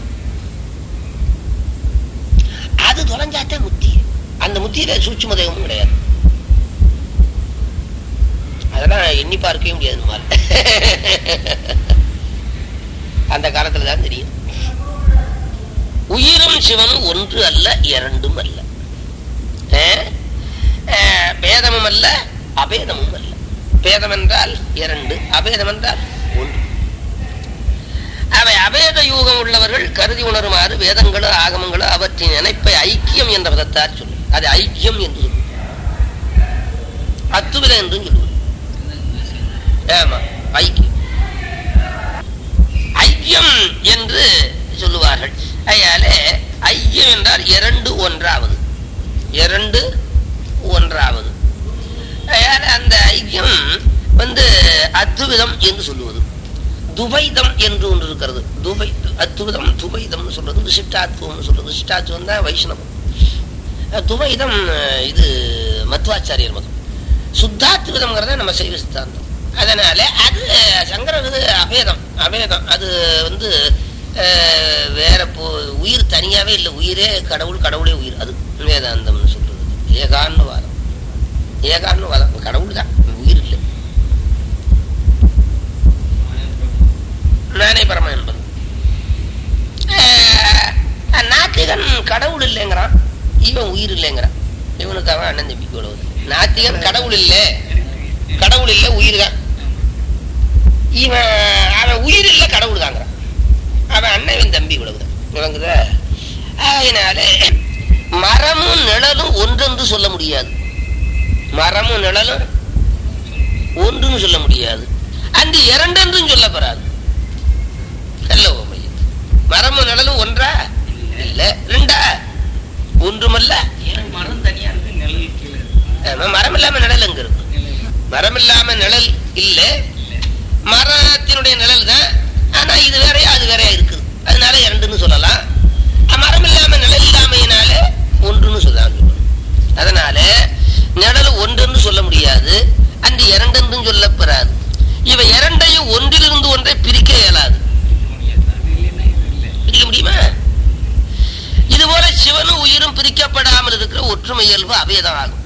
அது தொலைஞ்சாத்தான் முத்தி அந்த முத்தியில சூட்சும தேகமும் கிடையாது அதெல்லாம் எண்ணி பார்க்கவே முடியாது நம்மால. அந்த காலத்துல தான் தெரியும் உயிரும் சிவனும் ஒன்று அல்ல இரண்டும் அல்ல அஹ், அஹ், பேதமும் அல்ல அபேதமும் அல்ல பேதம் என்றால் இரண்டு அபேதம் என்றால் ஒன்று அவை அபேத யூகம் உள்ளவர்கள் கருதி உணருமாறு வேதங்களோ ஆகமங்களோ அவற்றின் நினைப்பை ஐக்கியம் என்ற பதத்தார் சொல்லும் அது ஐக்கியம் என்று சொல்லும் அத்துவித என்றும் சொல்லுவது ஆமா ஐக்கியம் ஐக்கியம் என்று சொல்லுவார்கள் அதனால ஐக்கியம் என்றால் இரண்டு ஒன்றாவது இரண்டு ஒன்றாவது அதனால அந்த ஐக்கியம் வந்து அத்துவிதம் என்று சொல்லுவது துவைதம் என்று ஒன்று இருக்கிறது துவை அத்துவிதம் துவைதம்னு சொல்றது விசிஷ்டாத்துவம்னு சொல்றது விசிஷ்டாத்துவம் தான் வைஷ்ணவம் அஹ் துவைதம் அஹ், இது மத்வாச்சாரியர் மதம் சுத்தாத்துவிதம்ங்கிறத நம்ம சைவ சித்தாந்தம் அதனால அது சங்கரர் இது அபேதம் அபேதம் அது வந்து அஹ், வேற போ உயிர் தனியாவே இல்லை உயிரே கடவுள் கடவுளே உயிர் அது வேதாந்தம்னு சொல்றது ஏகான்னுவாதம் ஏகான்னுவாதம் கடவுள் தான் உயிர் இல்லை நானே பரம என்பது அஹ், நாத்திகன் கடவுள் இல்லைங்கிறான் இவன் உயிர் இல்லைங்கிறான் இவனுக்கு அவன் அண்ணன் தம்பி உழவுது நாத்திகன் கடவுள் இல்லை கடவுள் இல்லை உயிர் தான் இவன் அவன் உயிர் இல்லை கடவுள் தாங்கிறான் அவன் அண்ணன் இவன் தம்பி உழவுதான் விளங்குதா அதனால மரமும் நிழலும் ஒன்றென்று சொல்ல முடியாது மரமும் நிழலும் ஒன்றுன்னு சொல்ல முடியாது அந்த இரண்டென்றும் சொல்லப்படாது அல்ல ஓமையா மரமும் நிழலும் ஒன்றா இல்ல ரெண்டா ஒன்றுமல்ல மரம் தனியா இருக்கு நிழல் கீழே ஆமா, மரம் இல்லாம நிழல் எங்க இருக்கு மரம் இல்லாம நிழல் இல்ல மரத்தினுடைய நிழல் தான் ஆனா இது வேறையா அது வேறையா இருக்குது அதனால இரண்டுன்னு சொல்லலாம் அஹ் மரம் இல்லாம நிழல் இல்லாமையினால ஒன்றுன்னு சொல்லலாம் அதனால நிழல் ஒன்றுன்னு சொல்ல முடியாது அந்த இரண்டென்றும் சொல்லப்பெறாது இவை இரண்டையும் ஒன்றிலிருந்து ஒன்றை பிரிக்க இயலாது பிரிக்க முடியுமா இதுபோல சிவனும் உயிரும் பிரிக்கப்படாமல் இருக்கிற ஒற்றுமை இயல்பு அபேதம் ஆகும்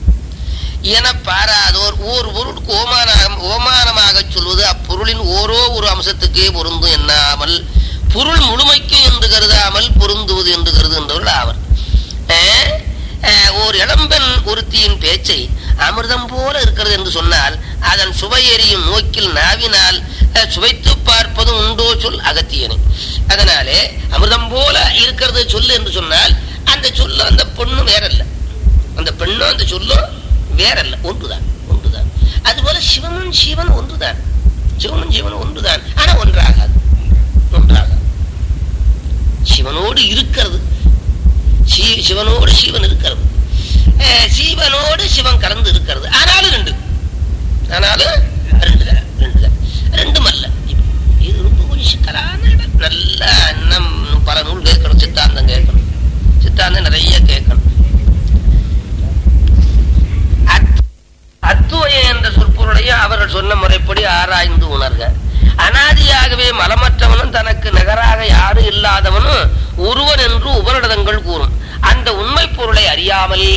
என பாராதோர் ஓர் பொருளுக்கு ஓமானம் ஓமானமாக சொல்வது அப்பொருளின் ஓரோ ஒரு அம்சத்துக்கே பொருந்தும் எண்ணாமல் பொருள் முழுமைக்கும் என்று கருதாமல் பொருந்துவது என்று கருதுகின்றவர்கள் ஆவர் அஹ், அஹ், ஓர் இளம்பெண் ஒருத்தியின் பேச்சை அமிர்தம் போல இருக்கிறது என்று சொன்னால் அதன் சுவை எறியும் நோக்கில் நாவினால் அஹ், சுவைத்து பார்ப்பதும் உண்டோ சொல் அகத்தியனை அதனாலே அமிர்தம் போல இருக்கிறது சொல்லு என்று சொன்னால் அந்த சொல்லு அந்த பொண்ணும் வேறல்ல அந்த பெண்ணும் அந்த சொல்லும் வேறல்ல ஒன்றுதான் ஒன்றுதான் அதுபோல சிவனும் சிவன் ஒன்றுதான் சிவனும் சிவனும் ஒன்றுதான் ஆனா ஒன்றாகாது ஒன்றாகாது சிவனோடு இருக்கிறது சி- சிவனோடு சிவன் இருக்கிறது அஹ், சிவனோடு சிவன் கலந்து இருக்கிறது ஆனாலும் ரெண்டு ஆனாலும் ரெண்டு தான் ரெண்டு தான் ரெண்டும் அல்ல இது ரொம்ப கொஞ்சம் சிக்கலான இடம் நல்லா இன்னும் பல நூல் கேட்கணும் சித்தாந்தம் கேட்கணும் சித்தாந்தம் நிறைய கேட்கணும் அத்- அத்துவயம் என்ற சொற்பொருளையும் அவர்கள் சொன்ன முறைப்படி ஆராய்ந்து உணர்க அனாதியாகவே மலமற்றவனும் தனக்கு நிகராக யாரும் இல்லாதவனும் ஒருவன் என்று உபரிடதங்கள் கூறும் அந்த உண்மை பொருளை அறியாமல்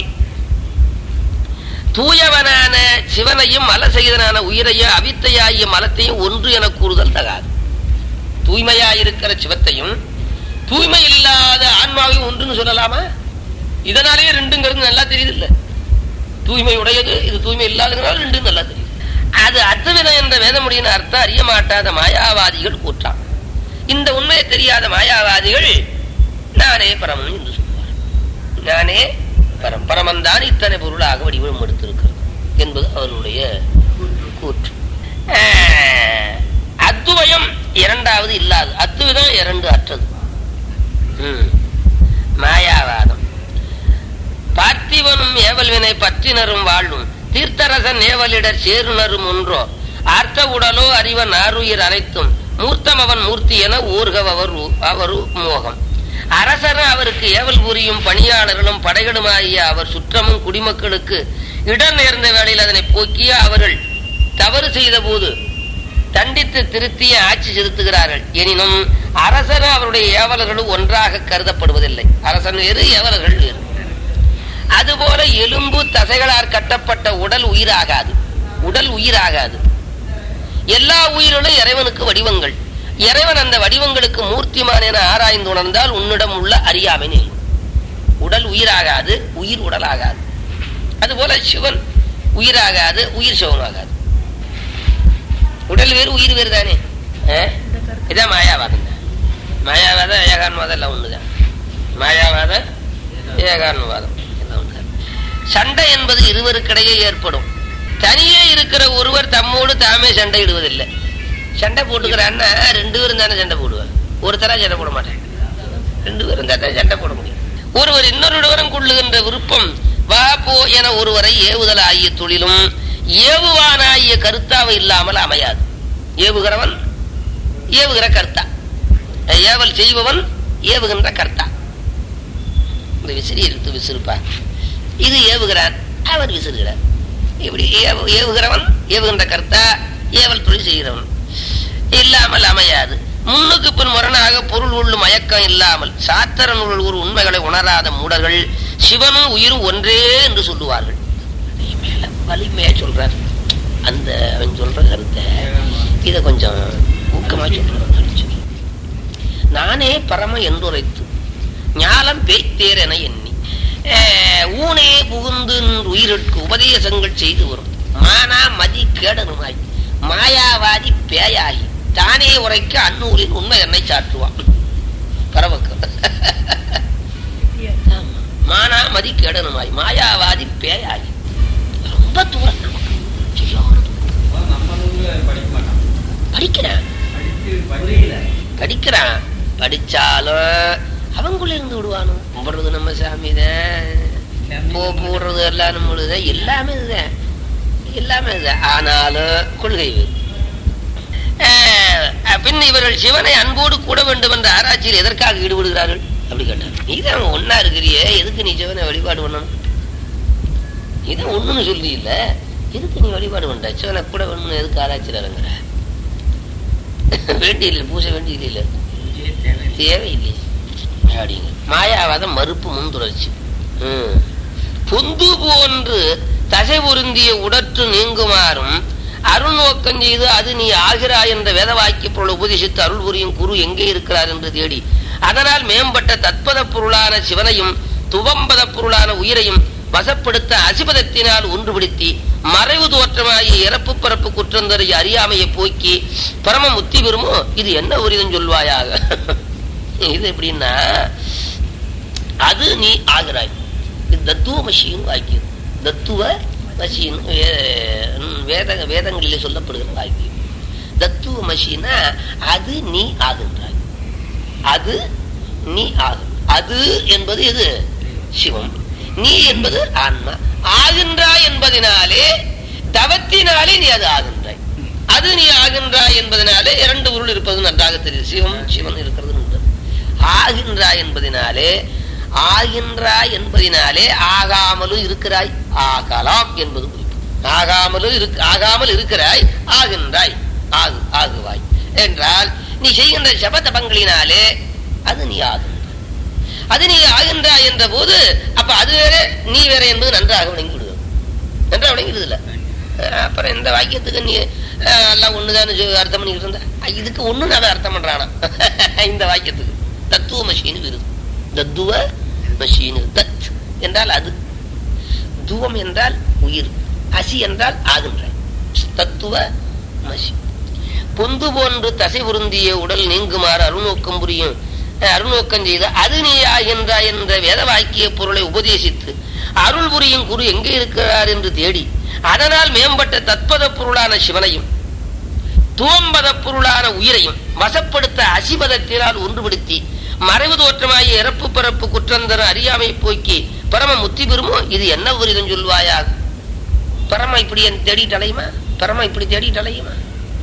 தூயவனான சிவனையும் மல செய்தனான உயிரையும் அவித்தையாகிய மலத்தையும் ஒன்று என கூறுதல் தகாது தூய்மையாயிருக்கிற சிவத்தையும் தூய்மை இல்லாத ஆன்மாவையும் ஒன்றுன்னு சொல்லலாமா இதனாலேயே ரெண்டுங்கிறது நல்லா தெரியுது இல்ல தூய்மை உடையது இது தூய்மை இல்லாததுனால ரெண்டு நல்லா தெரியுது அது அத்துவிதம் என்ற வேதமுடியின் அர்த்தம் அறிய மாட்டாத மாயாவாதிகள் கூற்றான் இந்த உண்மையை தெரியாத மாயாவாதிகள் நானே பரமன் என்று சொல்வார் நானே பரம் பரமன்தான் இத்தனை பொருளாக வடிவம் எடுத்திருக்கிறது என்பது அவருடைய கூற்று ஆஹ், அத்துவயம் இரண்டாவது இல்லாது அத்துவிதம் இரண்டு அற்றது ம். மாயாவாதம் பார்த்திவனும் ஏவல்வினை பற்றினரும் வாழும் தீர்த்தரசன் ஏவலிடர் சேருணரும் ஒன்றோ ஆர்த்த உடலோ அறிவன் ஆருயிர் அனைத்தும் மூர்த்தம் அவன் மூர்த்தி என ஊர்கவர் அவரு மோகம் அரசரும் அவருக்கு ஏவல் புரியும் பணியாளர்களும் படைகளுமாகிய அவர் சுற்றமும் குடிமக்களுக்கு இடம் நேர்ந்த வேளையில் அதனை போக்கிய அவர்கள் தவறு செய்த போது தண்டித்து திருத்திய ஆட்சி செலுத்துகிறார்கள் எனினும் அரசன் அவருடைய ஏவலர்களும் ஒன்றாக கருதப்படுவதில்லை அரசன் வேறு ஏவலர்கள் வேறு அதுபோல எலும்பு தசைகளால் கட்டப்பட்ட உடல் உயிராகாது உடல் உயிராகாது எல்லா உயிர்களும் இறைவனுக்கு வடிவங்கள் இறைவன் அந்த வடிவங்களுக்கு மூர்த்திமான் என ஆராய்ந்து உணர்ந்தால் உன்னிடம் உள்ள அறியாமை நீங்கும் உடல் உயிராகாது உயிர் உடலாகாது அதுபோல சிவன் உயிராகாது உயிர் சிவமாகாது உடல் வேறு உயிர் வேறு தானே ஆ? இதான் மாயாவாதம் தான் மாயாவாதம் ஏகான்வாதம் எல்லாம் ஒண்ணுதான் மாயாவாதம் ஏகான்வாதம் எல்லாம் ஒண்ணுதான் சண்டை என்பது இருவருக்கிடையே ஏற்படும் தனியே இருக்கிற ஒருவர் தம்மோடு தாமே சண்டை இடுவதில்லை சண்டை போட்டுக்கிறான்னா ரெண்டு பேரும் தானே சண்டை போடுவார் ஒருத்தரா சண்டை போட மாட்டேன் ரெண்டு பேரும் தான் சண்டை போட முடியும் ஒருவர் இன்னொருவரும் கொள்ளுகின்ற விருப்பம் வா போ என ஒருவரை ஏவுதல் ஆகிய தொழிலும் ஏவுவானாகிய கருத்தாவை இல்லாமல் அமையாது ஏவுகிறவன் ஏவுகிற கர்த்தா ஏவல் செய்பவன் ஏவுகின்ற கர்த்தா இந்த விசிறி எடுத்து விசிறுப்பா இது ஏவுகிறான் அவர் விசிறுகிறார் இப்படி ஏவு- ஏவுகிறவன் ஏவுகின்ற கர்த்தா ஏவல் தொழில் செய்கிறவன் இல்லாமல் அமையாது முன்னுக்கு பின் முரணாக பொருள் உள்ளும் மயக்கம் இல்லாமல் சாத்திர நூல் ஒரு உண்மைகளை உணராத மூடர்கள் சிவனும் உயிரும் ஒன்றே என்று சொல்லுவார்கள் மேல வலிமையா சொல்றார் அந்த அவன் சொல்ற கருத்தை இத கொஞ்சம் ஊக்கமா சொல்றான் நானே பரம என்றுரைத்து ஞாலம் பேய்த்தேர் என எண்ணி அஹ், ஊனே புகுந்து நின்று உயிருக்கு உபதேசங்கள் செய்து வரும் மானா மதி கேடனுமாய் மாயாவாதி பேயாகி தானே உரைக்க அன்னூரின் உண்மை என்னை சாற்றுவான் பரவக்கம் ஆமா. மானா மதி கேடனுமாய் மாயாவாதி பேயாகி ரொம்ப தூரம் நமக்கு. சரியான தூரம். நம்ம நூல்ல படிக்க மாட்டான் படிக்கிறேன் படித்து புரியல படிக்கிறான் படிச்சாலும் அவங்குள்ள இருந்து விடுவானு கும்பிடுறது நம்ம சாமி தான் போ போடுறது எல்லாம் நம்மளுதான் எல்லாமே இதுதான் எல்லாமே இதுதான் ஆனாலும் கொள்கை வேறு. ஆஹ், பின் இவர்கள் சிவனை அன்போடு கூட வேண்டும் என்ற ஆராய்ச்சியில் எதற்காக ஈடுபடுகிறார்கள் அப்படி கேட்டார் நீதான் ஒன்னா இருக்கிறியே எதுக்கு நீ சிவனை வழிபாடு பண்ணணும் இதான் ஒண்ணுன்னு சொல்லி இல்ல எதுக்கு நீ வழிபாடு பண்ற சிவனை கூட வேணும்னு எதுக்கு ஆராய்ச்சியில் இறங்குற வேண்டியில்லை பூசை வேண்டியில்லை பூஜையே தேவை தேவையில்லை அப்படிங்க மாயாவாதம் மறுப்பு முன்துணர்ச்சி ம். பொந்து போன்று தசை பொருந்திய உடற்று நீங்குமாறும் அருள் நோக்கம் செய்து அது நீ ஆகிறாய் என்ற வேத வாக்கிய பொருள் உபதேசித்து அருள் புரியும் குரு எங்கே இருக்கிறார் என்று தேடி அதனால் மேம்பட்ட தத்பத பொருளான சிவனையும் துவம்பத பொருளான உயிரையும் வசப்படுத்த அசிபதத்தினால் ஒன்றுபடுத்தி மறைவு தோற்றமாகி இறப்பு பரப்பு குற்றந்தரை அறியாமையை போக்கி பரம முத்தி பெறுமோ இது என்ன உரிதம் சொல்வாயாக இது எப்படின்னா அது நீ ஆகிறாய் இது தத்துவ மஷின்னு வாக்கியம் தத்துவ மஷின் வேத வேதங்களிலே சொல்லப்படுகிற வாக்கியம் தத்துவ மஷினா அது நீ ஆகின்றாய் அது நீ ஆகும் அது என்பது எது சிவம் நீ என்பது ஆன்மா ஆகின்றாய் என்பதனாலே தவத்தினாலே நீ அது ஆகின்றாய் அது நீ ஆகின்றாய் என்பதனாலே இரண்டு பொருள் இருப்பது நன்றாக தெரியுது சிவம் சிவன் இருக்கிறது நன்று ஆகின்றாய் என்பதனாலே ஆகின்றாய் என்பதனாலே ஆகாமலும் இருக்கிறாய் ஆகலாம் என்பது குறிப்பு ஆகாமலும் இருக்கு ஆகாமல் இருக்கிறாய் ஆகின்றாய் ஆகு ஆகுவாய் என்றால் நீ செய்கின்ற சபதபங்களினாலே அது நீ ஆகின்றாய் அது நீ ஆகின்றாய் என்ற போது அப்ப அது வேற நீ வேற என்பது நன்றாக விளங்கி விடுவது நன்றாக விளங்கிடுது இல்ல அஹ் அப்புறம் இந்த வாக்கியத்துக்கு நீ அஹ், எல்லாம் ஒண்ணுதான் அர்த்தம் பண்ணிக்கிட்டு இருந்த அஹ் இதுக்கு ஒண்ணு அவன் அர்த்தம் பண்றானா இந்த வாக்கியத்துக்கு தத்துவ மஷீனு விருது தத்துவ மஷீனு தத் என்றால் அது துவம் என்றால் உயிர் அசி என்றால் ஆகின்ற தத்துவ மஷி பொந்து போன்று தசை பொருந்திய உடல் நீங்குமாறு அருநோக்கம் புரியும் அஹ், அருநோக்கம் செய்து அது நீ ஆகின்றாய் என்ற வேத வாக்கிய பொருளை உபதேசித்து அருள் புரியும் குரு எங்கே இருக்கிறார் என்று தேடி அதனால் மேம்பட்ட தத்பத பொருளான சிவனையும் துவம்பத பொருளான உயிரையும் வசப்படுத்த அசிபதத்தினால் ஒன்றுபடுத்தி மறைவு தோற்றமாகிய இறப்பு பிறப்பு குற்றந்தர அறியாமை போக்கி பரம முத்தி பெறுமோ இது என்ன உரிதம் சொல்வாயாக பரம இப்படி என் தேடிட்டு அலையுமா பரம இப்படி தேடிட்டு அலையுமா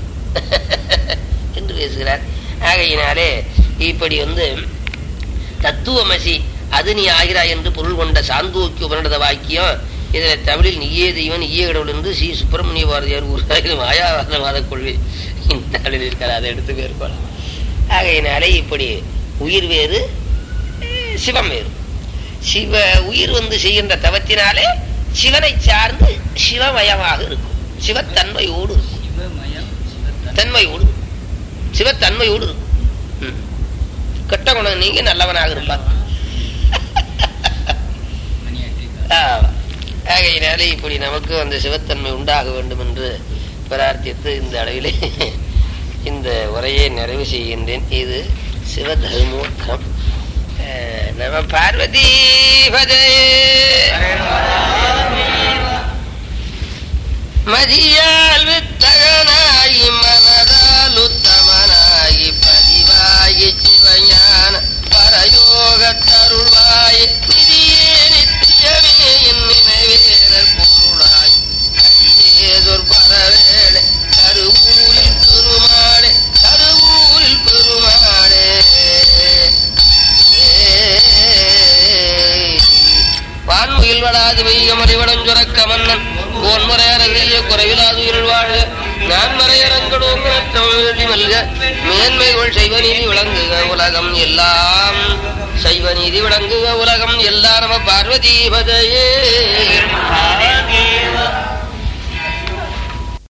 என்று பேசுகிறார் ஆகையினாலே இப்படி வந்து தத்துவமசி அது நீ ஆகிறாய் என்று பொருள் கொண்ட சாந்தோக்கிய உபனிடத வாக்கியம் இதுல தமிழில் நீயே தெய்வம் நீயே கடவுள் என்று ஸ்ரீ சுப்பிரமணிய பாரதியார் ஒரு மாயாவாத கொள்கை இந்த அளவில் இருக்கிற அதை எடுத்து பேர்கொள்ளலாம் ஆகையினாலே இப்படி உயிர் வேறு அஹ், சிவம் வேறு சிவ உயிர் வந்து செய்கின்ற தவத்தினாலே சிவனை சார்ந்து சிவமயமாக இருக்கும் சிவத்தன்மையோடு இருக்கும் சிவமயம் சிவத்தன் தன்மையோடு சிவத்தன்மையோடு இருக்கும் ம். கெட்ட குணம் நீங்க நல்லவனாக இருப்பார் மணியாற்றிருக்கார் ஆமா. ஆகையினாலே இப்படி நமக்கு அந்த சிவத்தன்மை உண்டாக வேண்டும் என்று பிரார்த்தித்து இந்த அளவிலே இந்த உரையை நிறைவு செய்கின்றேன் இது சிவதர்மோத்தரம் அஹ், நம பார்வதி பதே மதியால் வித்தகனாகி மனதால் உத்தமனாகி பதிவாகி சிவஞான பரயோக தருள்வாய் நிதியே நித்தியமே என் நினைவேறல் பொருளாய் கரியேதொரு பரவேளை கருவூரில் பெருமாளே கருவூரில் பெருமாளே வான்முகில் வடாது வெய்யமலை வடஞ்சுரக்க மன்னன் கோன்முறையறவிய குறைவிலாது இருள் வாழ்க நான் மறையரங்கடோங்கி மல்க மேன்மைகள் செய்வ நீதி விளங்குக உலகம் எல்லாம் சைவ நீதி விளங்குக உலகம் எல்லா நம பார்வதி பதையே